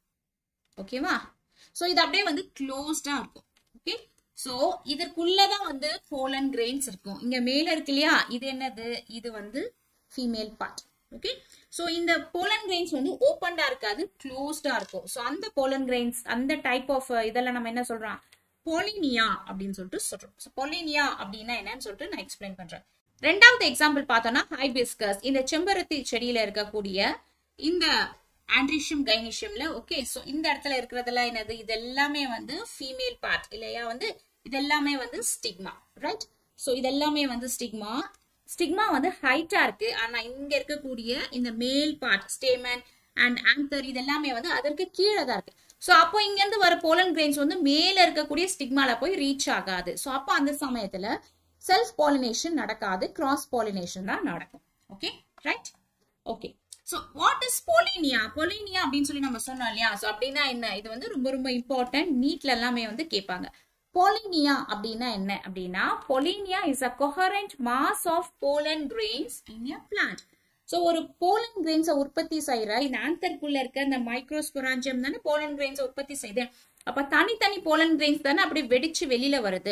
ஓகேவா ஸோ இது அப்படியே வந்து க்ளோஸ்டா இருக்கும் ஓகே ஸோ இதற்குள்ளதான் வந்து போலன் கிரெயின்ஸ் இருக்கும் இங்க மேல இருக்கு இல்லையா இது என்னது இது வந்து ஃபீமேல் பார்ட் ஓகே ஸோ இந்த போலன் கிரெயின்ஸ் வந்து ஓப்பன்டா இருக்காது க்ளோஸ்டா இருக்கும் ஸோ அந்த போலன் கிரெயின்ஸ் அந்த டைப் ஆஃப் இதெல்லாம் நம்ம என்ன சொல்றோம் பொலினியா அப்படின்னு சொல்லிட்டு சொல்றோம் ஸோ பொலினியா அப்படின்னா என்னன்னு சொல்லிட்டு நான் எக்ஸ்பிளைன் பண்றேன் ரெண்டாவது எக்ஸாம்பிள் பார்த்தோம்னா ஹைபிஸ்கஸ் இந்த செம்பருத்தி செடியில இருக்கக்கூடிய இந்த ஆண்ட்ரிஷியம் கைனிஷியம்ல ஓகே ஸோ இந்த இடத்துல இருக்கிறதெல்லாம் என்னது இது எல்லாமே வந்து ஃபீமேல் பார்ட் இல்லையா வந்து இது எல்லாமே வந்து ஸ்டிக்மா ரைட் ஸோ இது எல்லாமே வந்து ஸ்டிக்மா ஸ்டிக்மா வந்து ஹைட்டா இருக்கு ஆனா இங்க இருக்கக்கூடிய இந்த மேல் பார்ட் ஸ்டேமன் அண்ட் ஆங்கர் இது எல்லாமே வந்து அதற்கு கீழே தான் இருக்கு ஸோ அப்போ இங்க இருந்து வர போலன் கிரெயின்ஸ் வந்து மேல இருக்கக்கூடிய ஸ்டிக்மால போய் ரீச் ஆகாது ஸோ அப்போ அந்த சமயத்துல செல்ஃப் பாலினேஷன் நடக்காது கிராஸ் பாலினேஷன் தான் நடக்கும் okay right okay so what is pollinia pollinia அப்படின்னு சொல்லி நம்ம சொன்னோம் இல்லையா ஸோ அப்படின்னா என்ன இது வந்து ரொம்ப ரொம்ப இம்பார்ட்டன்ட் நீட்ல எல்லாமே வந்து கேட்பாங்க பொலினியா அப்படின்னா என்ன அப்படின்னா pollinia is a coherent mass of pollen grains in a plant so ஒரு போலன் கிரெயின்ஸை உற்பத்தி செய்யற இந்த ஆந்தர்க்குள்ள இருக்க இந்த மைக்ரோஸ்பொராஞ்சியம் தானே போலன் கிரெயின்ஸை உற்பத்தி செய்யுது அப்ப தனித்தனி போலன் கிரெயின்ஸ் தானே அப்படி வெடிச்சு வெளியில வருது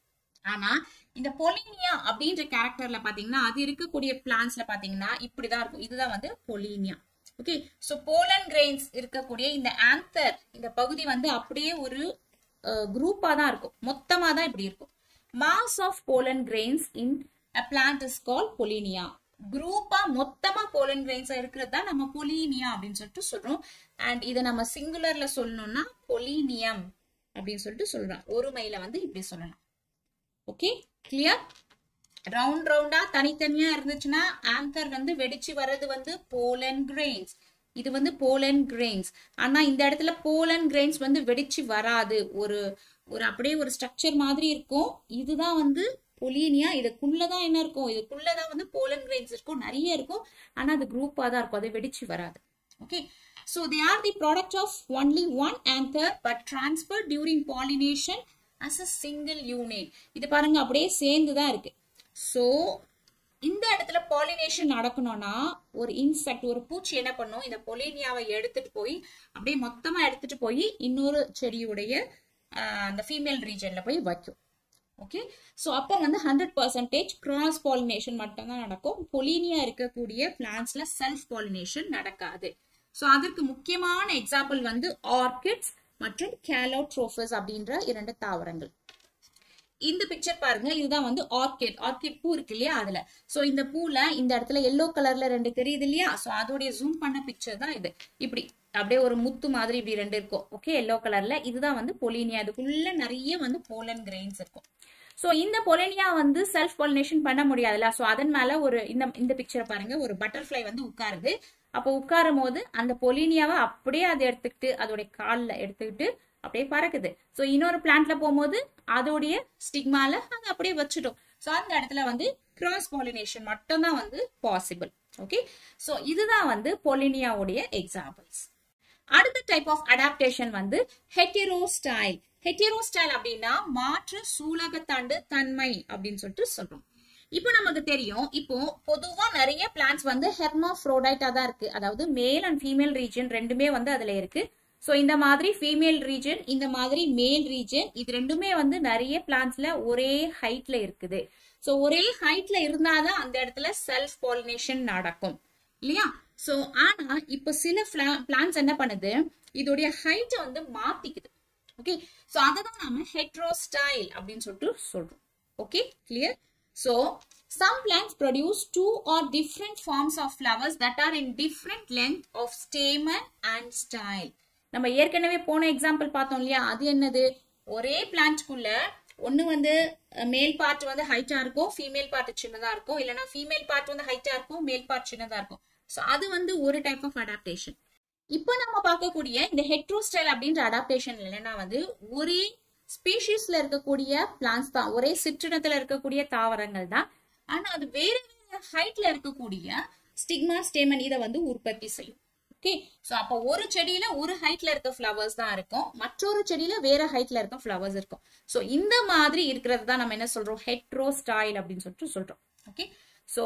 ஆனா இந்த பொலினியா அப்படின்ற கேரக்டர்ல பாத்தீங்கன்னா அது இருக்கக்கூடிய பிளான்ஸ்ல பாத்தீங்கன்னா இப்படிதான் இருக்கும் இதுதான் வந்து pollinia okay so pollen grains இருக்கக்கூடிய இந்த ஆந்தர் இந்த பகுதி வந்து அப்படியே ஒரு குரூப்பா தான் இருக்கும் மொத்தமா தான் இப்படி இருக்கும் mass of pollen grains in a plant is call pollinia குரூப்பா மொத்தமா போலன் கிரெயின்ஸ் இருக்கிறது தான் நம்ம பொலினியா அப்படின்னு சொல்லிட்டு சொல்றோம் அண்ட் இதை நம்ம சிங்குலர்ல சொல்லணும்னா பொலினியம் அப்படின்னு சொல்லிட்டு சொல்றோம் ஒருமையில வந்து இப்படி சொல்லலாம் ஓகே கிளியர் ரவுண்ட் ரவுண்டா தனித்தனியா இருந்துச்சுன்னா ஆங்கர் வந்து வெடிச்சு வர்றது வந்து போலன் கிரெயின்ஸ் இது வந்து போலன் கிரெயின்ஸ் ஆனா இந்த இடத்துல போலன் கிரெயின்ஸ் வந்து வெடிச்சு வராது ஒரு ஒரு அப்படியே ஒரு ஸ்ட்ரக்சர் மாதிரி இருக்கும் இதுதான் வந்து பொலினியா இதுக்குள்ளதான் என்ன இருக்கும் இதுக்குள்ளதான் வந்து போலன் கிரெயின்ஸ் இருக்கும் நிறைய இருக்கும் ஆனா அது குரூப்பா தான் இருக்கும் அது வெடிச்சு வராது okay so they are the product of only one anther but transferred during pollination as a single unit இது பாருங்க அப்படியே சேர்ந்து தான் இருக்கு ஸோ இந்த இடத்துல பாலினேஷன் நடக்கணும்னா ஒரு இன்செக்ட் ஒரு பூச்சி என்ன பண்ணும் இந்த பொலினியாவை எடுத்துட்டு போய் அப்படியே மொத்தமா எடுத்துட்டு போய் இன்னொரு செடியுடைய அந்த ஃபீமேல் ரீஜன்ல போய் வைக்கும் ஓகே ஸோ அப்போ வந்து ஹண்ட்ரட் பர்சன்டேஜ் கிராஸ் பாலினேஷன் மட்டும்தான் நடக்கும் பொலினியா இருக்கக்கூடிய பிளான்ஸ்ல செல்ஃப் பாலினேஷன் நடக்காது ஸோ அதற்கு முக்கியமான எக்ஸாம்பிள் வந்து ஆர்கிட்ஸ் மற்றும் கேலோட்ரோஃபஸ் அப்படின்ற இரண்டு தாவரங்கள் இந்த பிக்சர் பாருங்க இதுதான் வந்து ஆர்கிட் ஆர்கிட் பூ இருக்கு இல்லையா அதுல சோ இந்த பூல இந்த இடத்துல எல்லோ கலர்ல ரெண்டு தெரியுது இல்லையா சோ அதோடைய ஜூம் பண்ண பிக்சர் தான் இது இப்படி அப்படியே ஒரு முத்து மாதிரி இப்படி ரெண்டு இருக்கும் ஓகே எல்லோ கலர்ல இதுதான் வந்து பொலினியா இதுக்குள்ள நிறைய வந்து போலன் கிரெயின்ஸ் இருக்கும் ஸோ இந்த பொலினியா வந்து செல்ஃப் பாலினேஷன் பண்ண முடியாதுல்ல ஸோ அதன் மேல ஒரு இந்த இந்த பிக்சரை பாருங்க ஒரு பட்டர்ஃப்ளை வந்து உட்காருது அப்போ உட்காரும் போது அந்த பொலினியாவை அப்படியே அதை எடுத்துக்கிட்டு அதோடைய காலில் எடுத்துக்கிட்டு அப்படியே பறக்குது ஸோ இன்னொரு பிளான்ட்ல போகும்போது அதோடைய ஸ்டிக்மால அதை அப்படியே வச்சுட்டோம் ஸோ அந்த இடத்துல வந்து கிராஸ் பாலினேஷன் மட்டும்தான் வந்து பாசிபிள் ஓகே ஸோ இதுதான் வந்து பொலினியாவுடைய எக்ஸாம்பிள்ஸ் அடுத்த டைப் ஆஃப் அடாப்டேஷன் வந்து ஹெட்டிரோ ஸ்டைல் ஹெட்டிரோ ஸ்டைல் அப்படின்னா மாற்று சூலகத்தாண்டு தன்மை அப்படின்னு சொல்லிட்டு சொல்றோம் இப்போ நமக்கு தெரியும் இப்போ பொதுவா நிறைய பிளான்ஸ் வந்து ஹெர்மாஃப்ரோடைட்டா தான் இருக்கு அதாவது மேல் அண்ட் ஃபீமேல் ரீஜன் ரெண்டுமே வந்து அதுல இருக்கு ஸோ இந்த மாதிரி ஃபீமேல் ரீஜன் இந்த மாதிரி மேல் ரீஜன் இது ரெண்டுமே வந்து நிறைய பிளான்ஸ்ல ஒரே ஹைட்ல இருக்குது ஸோ ஒரே ஹைட்ல இருந்தாதான் அந்த இடத்துல செல்ஃப் பாலினேஷன் நடக்கும் இல்லையா ஸோ ஆனா இப்போ சில பிளான்ஸ் என்ன பண்ணுது இதோடைய ஹைட்டை வந்து மாத்திக்குது ஓகே ஸோ அதை தான் நாம ஹெட்ரோஸ்டைல் அப்படின்னு சொல்லிட்டு சொல்றோம் okay clear So, some plants produce two or different forms of flowers that are in different length of stamen and style. நம்ம ஏற்கனவே போன எக்ஸாம்பிள் பார்த்தோம் இல்லையா அது என்னது ஒரே பிளான்ட்குள்ள ஒன்னு வந்து மேல் பார்ட் வந்து ஹைட்டா இருக்கும் ஃபீமேல் பார்ட் சின்னதா இருக்கும் இல்லைன்னா ஃபீமேல் பார்ட் வந்து ஹைட்டா இருக்கும் மேல் பார்ட் சின்னதா இருக்கும் ஸோ அது வந்து ஒரு டைப் ஆஃப் அடாப்டேஷன் இப்போ நம்ம பார்க்கக்கூடிய இந்த ஹெட்ரோஸ்டைல் அப்படின்ற அடாப்டேஷன் என்னன்னா வந்து ஒரே ஸ்பீஷீஸ்ல இருக்கக்கூடிய பிளான்ஸ் தான் ஒரே சிற்றினத்துல இருக்கக்கூடிய தாவரங்கள் தான் ஆனா அது வேற வேற ஹைட்ல இருக்கக்கூடிய ஸ்டிக்மா ஸ்டேமன் இதை வந்து உற்பத்தி செய்யும் ஓகே சோ அப்போ ஒரு செடியில ஒரு ஹைட்ல இருக்க ஃப்ளவர்ஸ் தான் இருக்கும் மற்றொரு செடியில வேற ஹைட்ல இருக்க ஃப்ளவர்ஸ் இருக்கும் சோ இந்த மாதிரி இருக்கிறது தான் நம்ம என்ன சொல்றோம் ஹெட்ரோ ஸ்டைல் அப்படின்னு சொல்லிட்டு சொல்றோம் okay so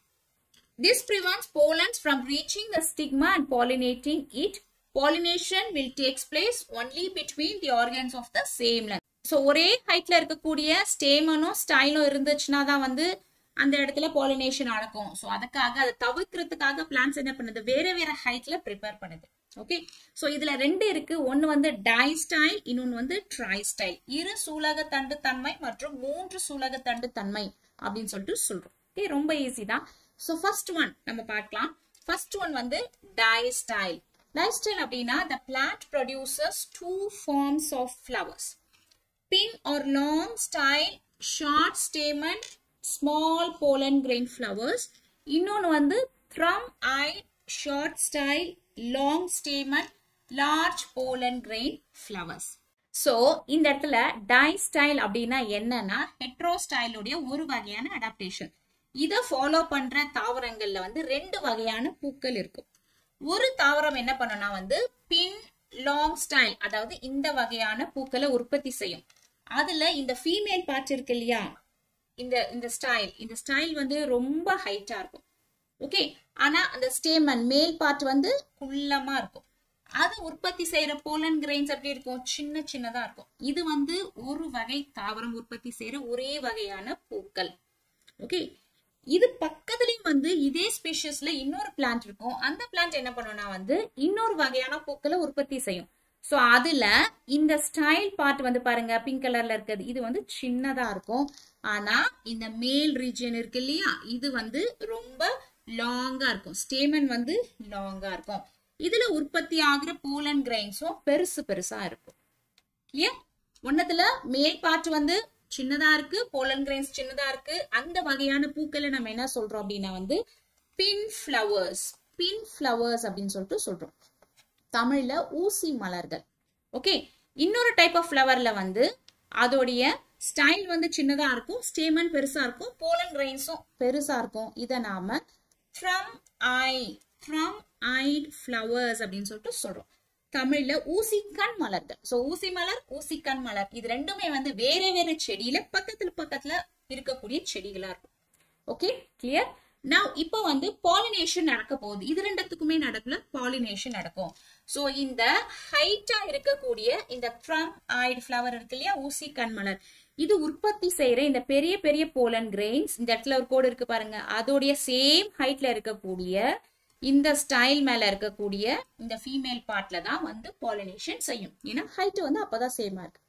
This prevents pollens from reaching the stigma and pollinating it. Pollination will take place only between the organs of the same length. So ஒரே ஹைட்ல இருக்கக்கூடிய ஸ்டேமனும் ஸ்டைலும் இருந்துச்சுன்னா தான் வந்து அந்த இடத்துல பாலினேஷன் நடக்கும் ஸோ அதுக்காக அதை தவிர்க்கிறதுக்காக பிளான்ஸ் என்ன பண்ணுது வேற வேற ஹைட்ல ப்ரிப்பேர் பண்ணுது ஓகே ஸோ இதுல ரெண்டு இருக்கு ஒன்னு வந்து டை ஸ்டைல் இன்னொன்னு வந்து ட்ரை ஸ்டைல் இரு சூலக தண்டு தன்மை மற்றும் மூன்று சூலக தண்டு தன்மை அப்படின்னு சொல்லிட்டு சொல்றோம் ஓகே ரொம்ப ஈஸி தான் ஸோ ஃபர்ஸ்ட் ஒன் நம்ம பார்க்கலாம் ஃபர்ஸ்ட் ஒன் வந்து டை ஸ்டைல் டை ஸ்டைல் அப்படின்னா the plant produces two forms of flowers pin or long style short stamen small pollen grain flowers இன்னொன்று வந்து thrum eyed short style long stamen large pollen grain flowers so இந்த இடத்துல tie distyly அப்படின்னா என்னன்னா hetero ஸ்டைலுடைய ஒரு வகையான adaptation இதை follow பண்ற தாவரங்கள்ல வந்து ரெண்டு வகையான பூக்கள் இருக்கும் ஒரு தாவரம் என்ன பண்ணுனா வந்து பின் லாங் ஸ்டைல் அதாவது இந்த வகையான பூக்களை உற்பத்தி செய்யும் அதுல இந்த ஃபீமேல் பார்ட் இருக்கு இல்லையா இந்த இந்த ஸ்டைல் இந்த ஸ்டைல் வந்து ரொம்ப ஹைட்டா இருக்கும் ஓகே ஆனா அந்த ஸ்டேமன் மேல் பார்ட் வந்து குள்ளமா இருக்கும் அது உற்பத்தி செய்யற போலன் கிரெயின்ஸ் எப்படி இருக்கும் சின்ன சின்னதா இருக்கும் இது வந்து ஒரு வகை தாவரம் உற்பத்தி செய்யற ஒரே வகையான பூக்கள் ஓகே இது பக்கத்துலயும் வந்து இதே ஸ்பீஷஸ்ல இன்னொரு பிளான்ட் இருக்கும் அந்த பிளான்ட் என்ன பண்ணும்னா வந்து இன்னொரு வகையான பூக்களை உற்பத்தி செய்யும் சோ அதுல இந்த ஸ்டைல் பார்ட் வந்து பாருங்க பிங்க் கலர்ல இருக்கிறது இது வந்து சின்னதா இருக்கும் ஆனா இந்த மேல் ரீஜியன் இருக்கு இல்லையா இது வந்து ரொம்ப லாங்கா இருக்கும் ஸ்டேமன் வந்து லாங்கா இருக்கும் இதுல உற்பத்தி ஆகுற போலன் கிரைன்ஸும் பெருசு பெருசா இருக்கும் கிளியர் ஒன்னத்துல மேல் பார்ட் வந்து சின்னதா இருக்கு போலன் கிரைன்ஸ் சின்னதா இருக்கு அந்த வகையான பூக்களை நம்ம என்ன சொல்றோம் அப்படின்னா வந்து பின் ஃப்ளவர்ஸ் பின் ஃப்ளவர்ஸ் அப்படின்னு சொல்லிட்டு சொல்றோம் தமிழ்ல ஊசி மலர்கள் ஓகே இன்னொரு டைப் ஆஃப் ஃப்ளவர்ல வந்து அதோடைய ஸ்டைல் வந்து சின்னதா இருக்கும் ஸ்டேமன் பெருசா இருக்கும் போலன் கிரைன்ஸும் பெருசா இருக்கும் இதை நாம thrum eye thrum eyed flowers அப்படின்னு சொல்லிட்டு சொல்றோம் தமிழ்ல ஊசிக்கண் மலர்கள் சோ ஊசி மலர் ஊசிக்கண் மலர் இது ரெண்டுமே வந்து வேற வேற செடியில பக்கத்துல பக்கத்துல இருக்கக்கூடிய செடிகளா இருக்கும் ஓகே கிளியர் நான் இப்போ வந்து பாலினேஷன் நடக்க போகுது இது ரெண்டுத்துக்குமே நடக்கல பாலினேஷன் நடக்கும் சோ இந்த ஹைட்டா இருக்கக்கூடிய இந்த ஃப்ரம் ஆய்டு ஃப்ளவர் இருக்கு இல்லையா ஊசி கண்மலர் இது உற்பத்தி செய்யற இந்த பெரிய பெரிய போலன் கிரெயின்ஸ் இந்த இடத்துல ஒரு கோடு இருக்கு பாருங்க அதோடைய சேம் ஹைட்ல இருக்கக்கூடிய இந்த ஸ்டைல் மேல இருக்கக்கூடிய இந்த ஃபீமேல் பார்ட்ல தான் வந்து பாலினேஷன் செய்யும் ஏன்னா ஹைட் வந்து அப்பதான் சேமா இருக்கு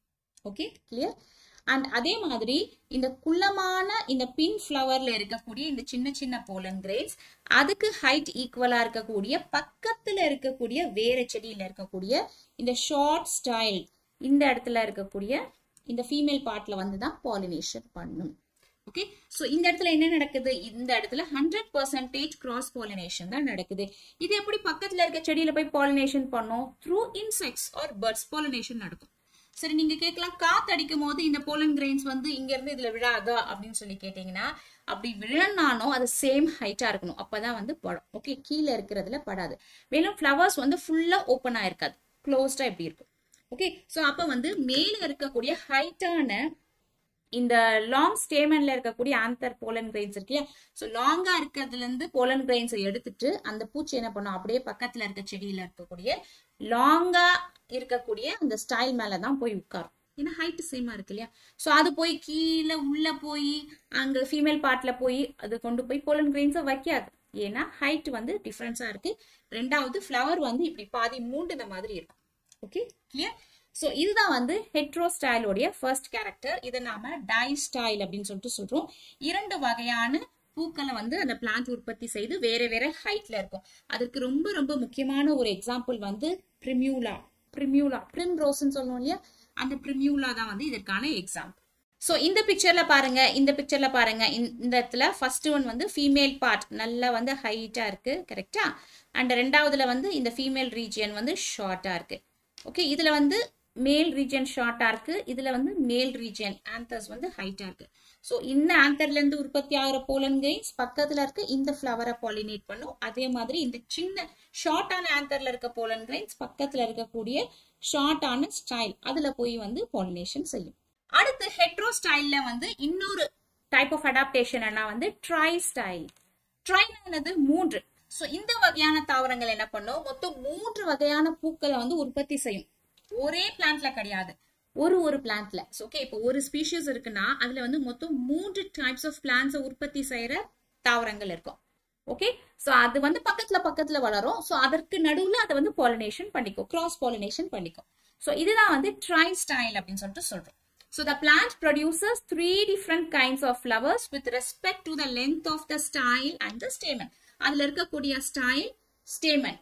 ஓகே கிளியர் அண்ட் அதே மாதிரி இந்த குள்ளமான இந்த பின் ஃப்ளவர்ல இருக்கக்கூடிய இந்த சின்ன சின்ன போலன் கிரேட்ஸ் அதுக்கு ஹைட் ஈக்குவலா இருக்கக்கூடிய பக்கத்துல இருக்கக்கூடிய வேற செடியில இருக்கக்கூடிய இந்த ஷார்ட் ஸ்டைல் இந்த இடத்துல இருக்கக்கூடிய இந்த ஃபீமேல் பார்ட்ல வந்து தான் பாலினேஷன் பண்ணும் ஓகே சோ இந்த இடத்துல என்ன நடக்குது இந்த இடத்துல ஹண்ட்ரட் பர்சன்டேஜ் கிராஸ் பாலினேஷன் தான் நடக்குது இது எப்படி பக்கத்துல இருக்க செடியில போய் பாலினேஷன் பண்ணும் through insects or birds pollination நடக்கும் சரி நீங்க கேட்கலாம் காத்து அடிக்கும் போது இந்த போலன் கிரெயின்ஸ் வந்து இங்க இருந்து இதுல விழாதா அப்படின்னு சொல்லி கேட்டீங்கன்னா அப்படி விழனாலும் அது சேம் ஹைட்டா இருக்கணும் அப்பதான் வந்து படும் ஓகே கீழே இருக்கிறதுல படாது மேலும் ஃப்ளவர்ஸ் வந்து ஃபுல்லா ஓப்பன் ஆயிருக்காது க்ளோஸ்டா இப்படி இருக்கும் ஓகே சோ அப்ப வந்து மேல இருக்கக்கூடிய ஹைட்டான இந்த லாங் ஸ்டேமன்ல இருக்கக்கூடிய ஆந்தர் போலன் கிரெயின்ஸ் இருக்கு இல்லையா ஸோ லாங்கா இருக்கிறதுல இருந்து போலன் கிரெயின்ஸை எடுத்துட்டு அந்த பூச்சி என்ன பண்ணும் அப்படியே பக்கத்துல இருக்க செடியில இருக்கக்கூடிய லாங்கா இருக்கக்கூடிய அந்த ஸ்டைல் மேலதான் போய் உட்காரும் ஏன்னா ஹைட் சேமா இருக்கு இல்லையா ஸோ அது போய் கீழே உள்ள போய் அங்க ஃபீமேல் பார்ட்ல போய் அது கொண்டு போய் போலன் கிரெயின்ஸை வைக்காது ஏன்னா ஹைட் வந்து டிஃப்ரென்ஸா இருக்கு ரெண்டாவது ஃப்ளவர் வந்து இப்படி பாதி மூண்டுன மாதிரி இருக்கும் ஓகே கிளியர் ஸோ இதுதான் வந்து ஹெட்ரோ ஸ்டைலோடைய ஃபர்ஸ்ட் கேரக்டர் இதை நாம டை ஸ்டைல் அப்படின்னு சொல்லிட்டு சொல்றோம் இரண்டு வகையான பூக்களை வந்து அந்த பிளான்ட் உற்பத்தி செய்து வேற வேற ஹைட்ல இருக்கும் அதற்கு ரொம்ப ரொம்ப முக்கியமான ஒரு எக்ஸாம்பிள் வந்து பிரிமியூலா பிரிமியூலா பிரிம் ரோஸ்ன்னு சொல்லுவோம் இல்லையா அந்த பிரிமியூலா தான் வந்து இதற்கான எக்ஸாம்பிள் ஸோ இந்த பிக்சர்ல பாருங்க இந்த பிக்சர்ல பாருங்க இந்த இடத்துல ஃபர்ஸ்ட் ஒன் வந்து ஃபீமேல் பார்ட் நல்லா வந்து ஹைட்டா இருக்கு கரெக்டா அண்ட் ரெண்டாவதுல வந்து இந்த ஃபீமேல் ரீஜியன் வந்து ஷார்ட்டா இருக்கு ஓகே இதுல வந்து மேல் ரீஜன் ஷார்ட்டா இருக்கு இதுல வந்து மேல் ரீஜன் ஆந்தர்ஸ் வந்து ஹைட்டா இருக்கு ஸோ இந்த ஆந்தர்ல இருந்து உற்பத்தி ஆகிற போலன் கிரெயின்ஸ் பக்கத்துல இருக்க இந்த ஃப்ளவரை பாலினேட் பண்ணும் அதே மாதிரி இந்த சின்ன ஷார்ட்டான ஆந்தர்ல இருக்க போலன் கிரெயின்ஸ் பக்கத்துல இருக்கக்கூடிய ஷார்ட்டான ஸ்டைல் அதுல போய் வந்து பாலினேஷன் செய்யும் அடுத்து ஹெட்ரோ ஸ்டைல்ல வந்து இன்னொரு டைப் ஆஃப் அடாப்டேஷன் என்ன வந்து ட்ரை ஸ்டைல் ட்ரைனானது மூன்று ஸோ இந்த வகையான தாவரங்கள் என்ன பண்ணும் மொத்தம் மூன்று வகையான பூக்களை வந்து உற்பத்தி செய்யும் ஒரே பிளான்ட்ல கிடையாது ஒரு ஒரு பிளான்ட்ல ஓகே இப்போ ஒரு ஸ்பீஷிஸ் இருக்குன்னா அதுல வந்து மொத்தம் மூன்று டைப்ஸ் ஆஃப் பிளான்ஸை உற்பத்தி செய்யற தாவரங்கள் இருக்கும் ஓகே ஸோ அது வந்து பக்கத்துல பக்கத்துல வளரும் ஸோ அதற்கு நடுவுல அதை வந்து பாலினேஷன் பண்ணிக்கும் கிராஸ் பாலினேஷன் பண்ணிக்கும் ஸோ இதுதான் வந்து ட்ரை ஸ்டைல் அப்படின்னு சொல்லிட்டு சொல்றோம் So the plant produces three different kinds of flowers with respect to the length of the style and the stamen. அதுல இருக்கக்கூடிய ஸ்டைல் ஸ்டேமன்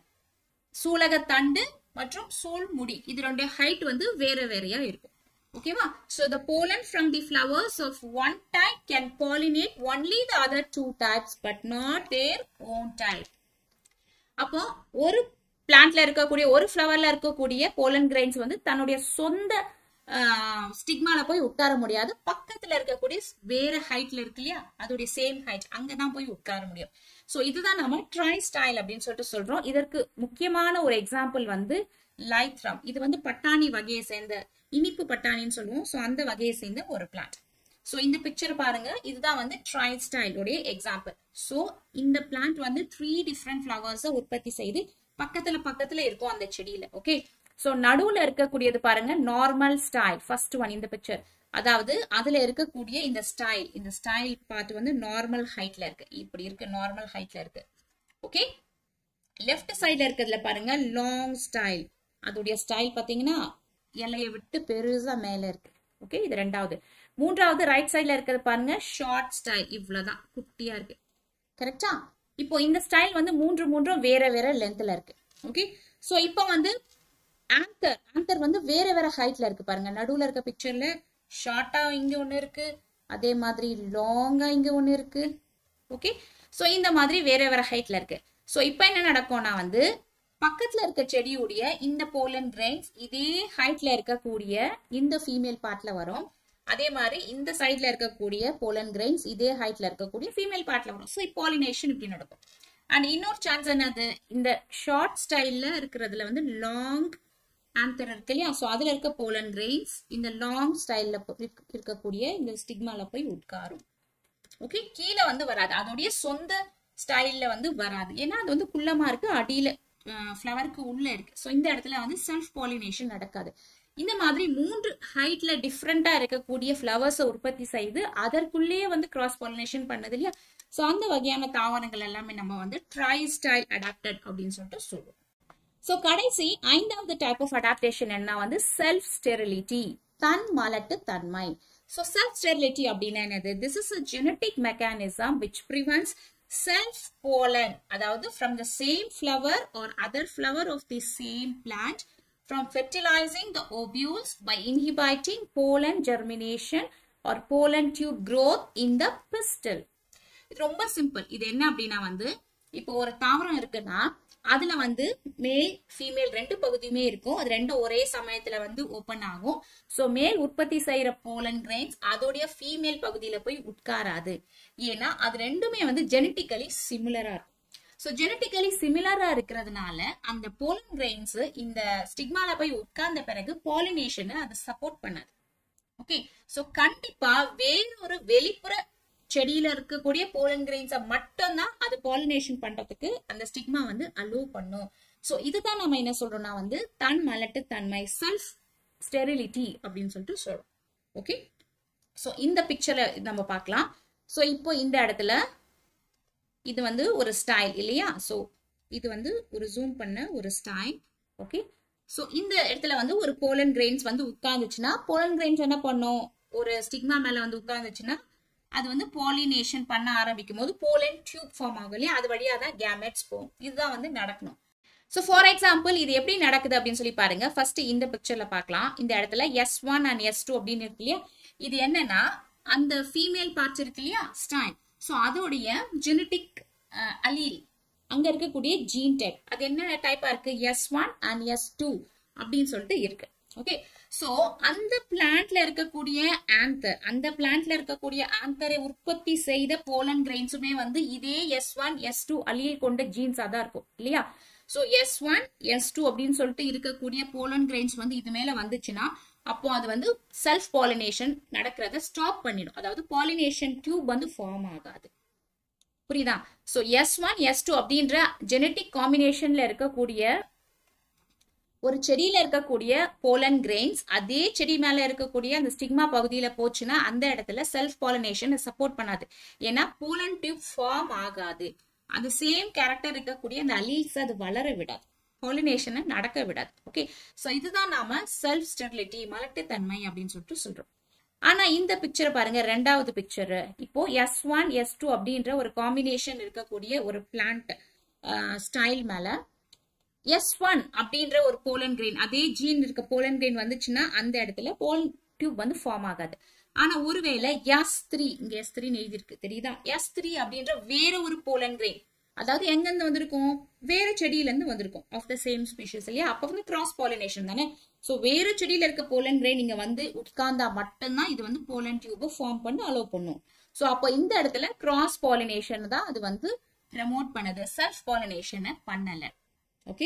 சூலகத்தண்டு மற்றும் சூல் முடி இது ரெண்டு ஹைட் வந்து வேற வேறையா இருக்கும் ஓகேவா so the pollen from the flowers of one type can pollinate only the other two types but not their own type அப்போ ஒரு பிளான்ட்ல இருக்கக்கூடிய ஒரு ஃப்ளவர்ல இருக்கக்கூடிய போலன் கிரெயின்ஸ் வந்து தன்னுடைய சொந்த ஸ்டிக்மால போய் உட்கார முடியாது பக்கத்துல இருக்கக்கூடிய வேற ஹைட்ல இருக்கு இல்லையா அதோடைய சேம் ஹைட் அங்கதான் போய் உட்கார முடியும் சோ இதுதான் நம்ம ட்ரை ஸ்டைல் அப்படின்னு சொல்லிட்டு சொல்றோம் இதற்கு முக்கியமான ஒரு எக்ஸாம்பிள் வந்து லைத்ரம் இது வந்து பட்டாணி வகையை சேர்ந்த இனிப்பு பட்டாணின்னு சொல்லுவோம் சோ அந்த வகையை சேர்ந்த ஒரு பிளான்ட் சோ இந்த பிக்சர் பாருங்க இதுதான் வந்து ட்ரை ஸ்டைலோடைய எக்ஸாம்பிள் சோ இந்த பிளான்ட் வந்து த்ரீ டிஃப்ரெண்ட் ஃபிளவர்ஸ் உற்பத்தி செய்து பக்கத்துல பக்கத்துல இருக்கும் அந்த செடியில ஓகே சோ நடுவுல இருக்கக்கூடியது பாருங்க நார்மல் ஸ்டைல் ஃபர்ஸ்ட் ஒன் இந்த பிக்சர் அதாவது அதுல இருக்கக்கூடிய இந்த ஸ்டைல் இந்த ஸ்டைல் பார்ட் வந்து நார்மல் ஹைட்ல இருக்கு இப்படி இருக்கு நார்மல் ஹைட்ல இருக்கு ஓகே லெஃப்ட் சைட்ல இருக்கிறதுல பாருங்க லாங் ஸ்டைல் அதோடைய ஸ்டைல் பாத்தீங்கன்னா இலையை விட்டு பெருசா மேல இருக்கு ஓகே இது ரெண்டாவது மூன்றாவது ரைட் சைட்ல இருக்கிறது பாருங்க ஷார்ட் ஸ்டைல் இவ்வளவுதான் குட்டியா இருக்கு கரெக்டா இப்போ இந்த ஸ்டைல் வந்து மூன்று மூன்றும் வேற வேற லென்த்ல இருக்கு ஓகே சோ இப்போ வந்து ஆங்கர் ஆங்கர் வந்து வேற வேற ஹைட்ல இருக்கு பாருங்க நடுவுல இருக்க பிக்சர்ல ஷார்ட்டா இங்க ஒண்ணு இருக்கு அதே மாதிரி லாங்கா இங்க ஒண்ணு இருக்கு ஓகே சோ இந்த மாதிரி வேற வேற ஹைட்ல இருக்கு சோ இப்போ என்ன நடக்கும்னா வந்து பக்கத்துல இருக்க செடியுடைய இந்த போலன் கிரெயின்ஸ் இதே ஹைட்ல இருக்கக்கூடிய இந்த ஃபீமேல் பார்ட்ல வரும் அதே மாதிரி இந்த சைட்ல இருக்கக்கூடிய போலன் கிரெயின்ஸ் இதே ஹைட்ல இருக்கக்கூடிய ஃபீமேல் பார்ட்ல வரும் ஸோ பாலினேஷன் இப்படி நடக்கும் அண்ட் இன்னொரு சான்ஸ் என்னது இந்த ஷார்ட் ஸ்டைல்ல இருக்கிறதுல வந்து லாங் ஆந்தர் இருக்கு இல்லையா ஸோ அதுல இருக்க போலன் கிரெயின்ஸ் இந்த லாங் ஸ்டைல்ல இருக்கக்கூடிய இந்த ஸ்டிக்மால போய் உட்காரும் ஓகே கீழே வந்து வராது அதோடைய சொந்த ஸ்டைல்ல வந்து வராது ஏன்னா அது வந்து குள்ளமா இருக்கு அடியில ஃப்ளவருக்கு உள்ள இருக்கு ஸோ இந்த இடத்துல வந்து செல்ஃப் பாலினேஷன் நடக்காது இந்த மாதிரி மூன்று ஹைட்ல டிஃப்ரெண்டா இருக்கக்கூடிய ஃப்ளவர்ஸை உற்பத்தி செய்து அதற்குள்ளேயே வந்து கிராஸ் பாலினேஷன் பண்ணது இல்லையா ஸோ அந்த வகையான தாவரங்கள் எல்லாமே நம்ம வந்து ட்ரை ஸ்டைல் அடாப்டட் அப்படின்னு சொல்லிட்டு சொல்லுவோம் ஸோ கடைசி ஐந்தாவது டைப் ஆஃப் அடாப்டேஷன் என்ன வந்து செல்ஃப் ஸ்டெரிலிட்டி தன் மலட்டு தன்மை ஸோ செல்ஃப் ஸ்டெரிலிட்டி அப்படின்னா என்னது this is a genetic mechanism which prevents self pollen அதாவது from the same flower or other flower of the same plant from fertilizing the ovules by inhibiting pollen germination or pollen tube growth in the pistil. இது ரொம்ப simple இது என்ன அப்படின்னா வந்து இப்போ ஒரு தாவரம் இருக்குன்னா அதுல வந்து மேல் ஃபீமேல் ரெண்டு பகுதியுமே இருக்கும் அது ரெண்டும் ஒரே சமயத்துல வந்து ஓபன் ஆகும் சோ மேல் உற்பத்தி செய்யற போலன் கிரெயின்ஸ் அதோடைய ஃபீமேல் பகுதியில போய் உட்காராது ஏன்னா அது ரெண்டுமே வந்து ஜெனட்டிக்கலி சிமிலரா இருக்கும் ஸோ ஜெனட்டிக்கலி சிமிலரா இருக்கிறதுனால அந்த போலன் கிரெயின்ஸ் இந்த ஸ்டிக்மால போய் உட்கார்ந்த பிறகு பாலினேஷனை அது சப்போர்ட் பண்ணாது ஓகே ஸோ கண்டிப்பா வேறொரு வெளிப்புற செடியில இருக்கக்கூடிய போலன் கிரெயின்ஸை மட்டும்தான் அது பாலினேஷன் பண்றதுக்கு அந்த ஸ்டிக்மா வந்து அலோவ் பண்ணும் ஸோ இதுதான் நம்ம என்ன சொல்றோம்னா வந்து தன் மலட்டு தன்மை செல்ஃப் ஸ்டெரிலிட்டி அப்படின்னு சொல்லிட்டு சொல்றோம் ஓகே ஸோ இந்த பிக்சரை நம்ம பார்க்கலாம் ஸோ இப்போ இந்த இடத்துல இது வந்து ஒரு ஸ்டைல் இல்லையா ஸோ இது வந்து ஒரு ஜூம் பண்ண ஒரு ஸ்டைல் ஓகே ஸோ இந்த இடத்துல வந்து ஒரு போலன் கிரெயின்ஸ் வந்து உட்கார்ந்துச்சுன்னா போலன் கிரெயின்ஸ் என்ன பண்ணும் ஒரு ஸ்டிக்மா மேல வந்து உட்கார்ந்துச்சுன்னா அது வந்து பாலினேஷன் பண்ண ஆரம்பிக்கும் போது போலன் டியூப் ஃபார்ம் ஆகும் இல்லையா அது வழியா தான் கேமெட்ஸ் போகும் இதுதான் வந்து நடக்கணும் ஸோ ஃபார் எக்ஸாம்பிள் இது எப்படி நடக்குது அப்படின்னு சொல்லி பாருங்க ஃபர்ஸ்ட் இந்த பிக்சர்ல பார்க்கலாம் இந்த இடத்துல S one and S two அப்படின்னு இருக்கு இல்லையா இது என்னன்னா அந்த ஃபீமேல் பார்ட்ஸ் இருக்கு இல்லையா ஸ்டைல் ஸோ அதோடைய ஜெனட்டிக் அலீல் அங்க இருக்கக்கூடிய ஜீன் டைப் அது என்ன டைப்பா இருக்கு S one and S two அப்படின்னு சொல்லிட்டு இருக்கு ஓகே சோ அந்த பிளான்ட்ல இருக்கக்கூடிய ஆந்தர் அந்த பிளான்ட்ல இருக்கக்கூடிய ஆந்தரை உற்பத்தி செய்த போலன் கிரெயின்ஸுமே வந்து இதே எஸ் ஒன் எஸ் டூ அலியில் கொண்ட ஜீன்ஸா தான் இருக்கும் இல்லையா so S one S two அப்படின்னு சொல்லிட்டு இருக்கக்கூடிய போலன் கிரெயின்ஸ் வந்து இது மேல வந்துச்சுன்னா அப்போ அது வந்து செல்ஃப் பாலினேஷன் நடக்கிறத ஸ்டாப் பண்ணிடும் அதாவது பாலினேஷன் டியூப் வந்து ஃபார்ம் ஆகாது புரியுதா so S one S two அப்படின்ற ஜெனட்டிக் காம்பினேஷன்ல இருக்கக்கூடிய ஒரு செடியில இருக்கக்கூடிய போலன் கிரெயின்ஸ் அதே செடி மேல இருக்கக்கூடிய அந்த ஸ்டிக்மா பகுதியில போச்சுன்னா அந்த இடத்துல செல்ஃப் பாலினேஷன் சப்போர்ட் பண்ணாது ஏன்னா போலன் டியூப் ஃபார்ம் ஆகாது அந்த சேம் கேரக்டர் இருக்கக்கூடிய அந்த அலீல்ஸ் அது வளர விடாது பாலினேஷனை நடக்க விடாது ஓகே சோ இதுதான் நாம செல்ஃப் ஸ்டெரிலிட்டி மலட்டுத்தன்மை அப்படின்னு சொல்லிட்டு சொல்றோம் ஆனா இந்த பிக்சரை பாருங்க ரெண்டாவது பிக்சர் இப்போ எஸ் ஒன் எஸ் டூ அப்படின்ற ஒரு காம்பினேஷன் இருக்கக்கூடிய ஒரு பிளான்ட் ஸ்டைல் மேல எஸ் ஒன் அப்படின்ற ஒரு போலன் கிரெயின் அதே ஜீன் இருக்க போலன் கிரெயின் வந்துச்சுன்னா அந்த இடத்துல போல் டியூப் வந்து ஃபார்ம் ஆகாது ஆனா ஒருவேளை எஸ் த்ரீ இங்க எஸ் த்ரீ எழுதிருக்கு தெரியுதா எஸ் த்ரீ அப்படின்ற வேற ஒரு போலன் கிரெயின் அதாவது எங்க இருந்து வந்திருக்கும் வேற செடியில இருந்து வந்திருக்கும் ஆஃப் த சேம் ஸ்பீஷஸ் இல்லையா அப்ப வந்து கிராஸ் பாலினேஷன் தானே சோ வேற செடியில இருக்க போலன் கிரெயின் நீங்க வந்து உட்கார்ந்தா மட்டும்தான் இது வந்து போலன் டியூப் ஃபார்ம் பண்ணி அலோவ் பண்ணும் சோ அப்போ இந்த இடத்துல கிராஸ் பாலினேஷன் தான் அது வந்து ப்ரமோட் பண்ணுது செல்ஃப் பாலினேஷனை பண்ணல ஓகே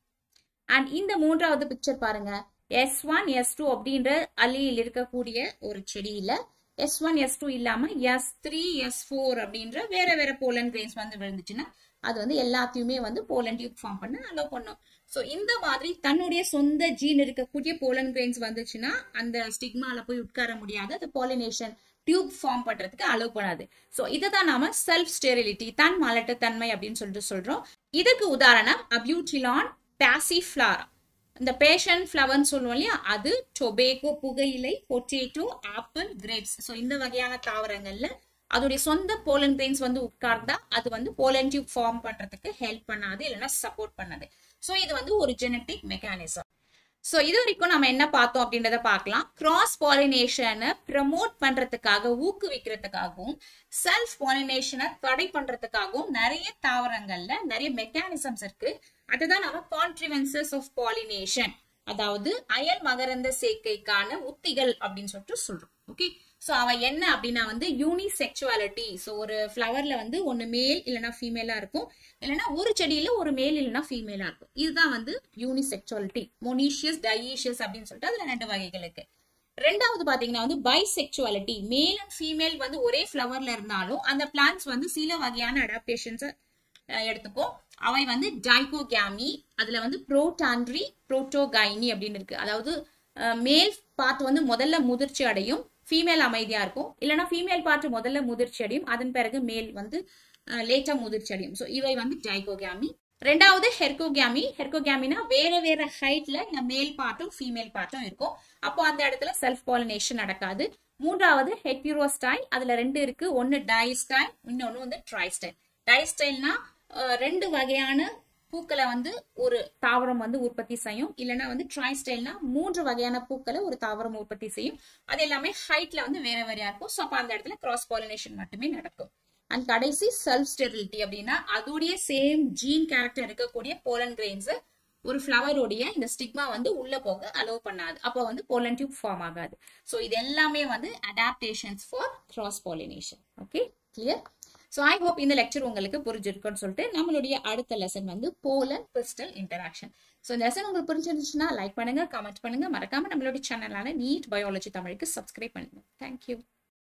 அண்ட் இந்த மூன்றாவது பிக்சர் பாருங்க எஸ் ஒன் எஸ் டூ அப்படின்ற அலியில் இருக்கக்கூடிய ஒரு செடியில எஸ் ஒன் எஸ் டூ இல்லாம எஸ் த்ரீ எஸ் ஃபோர் அப்படின்ற வேற வேற போலன் கிரெயின்ஸ் வந்து விழுந்துச்சுன்னா அது வந்து எல்லாத்தையுமே வந்து போலன் டியூப் ஃபார்ம் பண்ண அலோவ் பண்ணும் ஸோ இந்த மாதிரி தன்னுடைய சொந்த ஜீன் இருக்கக்கூடிய போலன் கிரெயின்ஸ் வந்துச்சுன்னா அந்த ஸ்டிக்மால போய் உட்கார முடியாது அது பாலினேஷன் டியூப் ஃபார்ம் பண்றதுக்கு அலோவ் பண்ணாது ஸோ இதை தான் நாம செல்ஃப் ஸ்டெரிலிட்டி தன் மலட்டு தன்மை அப்படின்னு சொல்லிட்டு சொல்றோம் இதுக்கு உதாரணம் அபியூட்டிலான் பாசிஃப்ளாரா இந்த பேஷன் ஃப்ளவர்னு சொல்லுவோம் இல்லையா அது டொபேக்கோ புகையிலை பொட்டேட்டோ ஆப்பிள் கிரேப்ஸ் ஸோ இந்த வகையான தாவரங்கள்ல அதோடைய சொந்த போலன் கிரெயின்ஸ் வந்து உட்கார்ந்தா அது வந்து போலன் டியூப் ஃபார்ம் பண்றதுக்கு ஹெல்ப் பண்ணாது இல்லைன்னா சப்போர்ட் பண்ணாது ஸோ இது வந்து ஒரு ஜெனட்டிக் மெக்கானிசம் ஸோ இது வரைக்கும் நம்ம என்ன பார்த்தோம் அப்படின்றத பார்க்கலாம் கிராஸ் பாலினேஷனை ப்ரமோட் பண்றதுக்காக ஊக்குவிக்கிறதுக்காகவும் செல்ஃப் பாலினேஷனை தடை பண்றதுக்காகவும் நிறைய தாவரங்கள்ல நிறைய மெக்கானிசம்ஸ் இருக்கு அதுதான் நம்ம கான்ட்ரிவென்சஸ் ஆஃப் பாலினேஷன் அதாவது அயல் மகரந்த சேர்க்கைக்கான உத்திகள் அப்படின்னு சொல்லிட்டு சொல்றோம் ஓகே சோ அவ என்ன அப்படின்னா வந்து யூனிசெக்சுவாலிட்டி சோ ஒரு ஃப்ளவர்ல வந்து ஒன்னு மேல் இல்லைன்னா ஃபீமேலா இருக்கும் இல்லைன்னா ஒரு செடியில ஒரு மேல் இல்லைன்னா ஃபீமேலா இருக்கும் இதுதான் வந்து யூனிசெக்சுவாலிட்டி மொனீஷியஸ் டைஈஷியஸ் அப்படின்னு சொல்லிட்டு அதுல ரெண்டு வகைகள் இருக்கு ரெண்டாவது பாத்தீங்கன்னா வந்து பைசெக்சுவாலிட்டி மேல் அண்ட் ஃபீமேல் வந்து ஒரே ஃப்ளவர்ல இருந்தாலும் அந்த பிளான்ஸ் வந்து சில வகையான அடாப்டேஷன்ஸ் எடுத்துக்கும் அவை வந்து டைகோகேமி அதுல வந்து புரோடான்ட்ரி புரோட்டோகைனி அப்படின்னு இருக்கு அதாவது மேல் பார்ட் வந்து முதல்ல முதிர்ச்சி அடையும் ஃபீமேல் அமைதியா இருக்கும் இல்லைன்னா ஃபீமேல் பார்ட் முதல்ல முதிர்ச்சி அடையும் அதன் பிறகு மேல் வந்து லேட்டா முதிர்ச்சி அடையும் ஸோ இவை வந்து டைகோகேமி ரெண்டாவது ஹெர்கோகேமி ஹெர்கோகேமினா வேற வேற ஹைட்ல இந்த மேல் பார்ட்டும் ஃபீமேல் பார்ட்டும் இருக்கும் அப்போ அந்த இடத்துல செல்ஃப் பாலினேஷன் நடக்காது மூன்றாவது ஹெட்டிரோஸ்டைல் அதுல ரெண்டு இருக்கு ஒன்னு டைஸ்டைல் இன்னொன்னு வந்து ட்ரைஸ்டைல் டைஸ்டைல்னா ரெண்டு வகையான பூக்களை வந்து ஒரு தாவரம் வந்து உற்பத்தி செய்யும் இல்லைன்னா வந்து ட்ரைஸ்டைல்னா மூன்று வகையான பூக்களை ஒரு தாவரம் உற்பத்தி செய்யும் அது எல்லாமே ஹைட்ல வந்து வேற வேறையா இருக்கும் ஸோ அப்போ அந்த இடத்துல கிராஸ் பாலினேஷன் மட்டுமே நடக்கும் அண்ட் கடைசி செல்ஃப் ஸ்டெரிலிட்டி அப்படின்னா அதோடைய சேம் ஜீன் கேரக்டர் இருக்கக்கூடிய போலன் கிரெயின்ஸ் ஒரு ஃப்ளவருடைய இந்த ஸ்டிக்மா வந்து உள்ள போக அலோவ் பண்ணாது அப்போ வந்து போலன் டியூப் ஃபார்ம் ஆகாது ஸோ இது எல்லாமே வந்து adaptations for cross pollination okay clear so I hope இந்த லெக்சர் உங்களுக்கு புரிஞ்சிருக்குன்னு சொல்லிட்டு நம்மளுடைய அடுத்த லெசன் வந்து போலன் கிறிஸ்டல் இன்டராக்ஷன் ஸோ இந்த லெசன் உங்களுக்கு புரிஞ்சிருந்துச்சுன்னா லைக் பண்ணுங்க கமெண்ட் பண்ணுங்க மறக்காம நம்மளுடைய சேனலான நீட் பயாலஜி தமிழுக்கு சப்ஸ்கிரைப் பண்ணுங்க தேங்க்யூ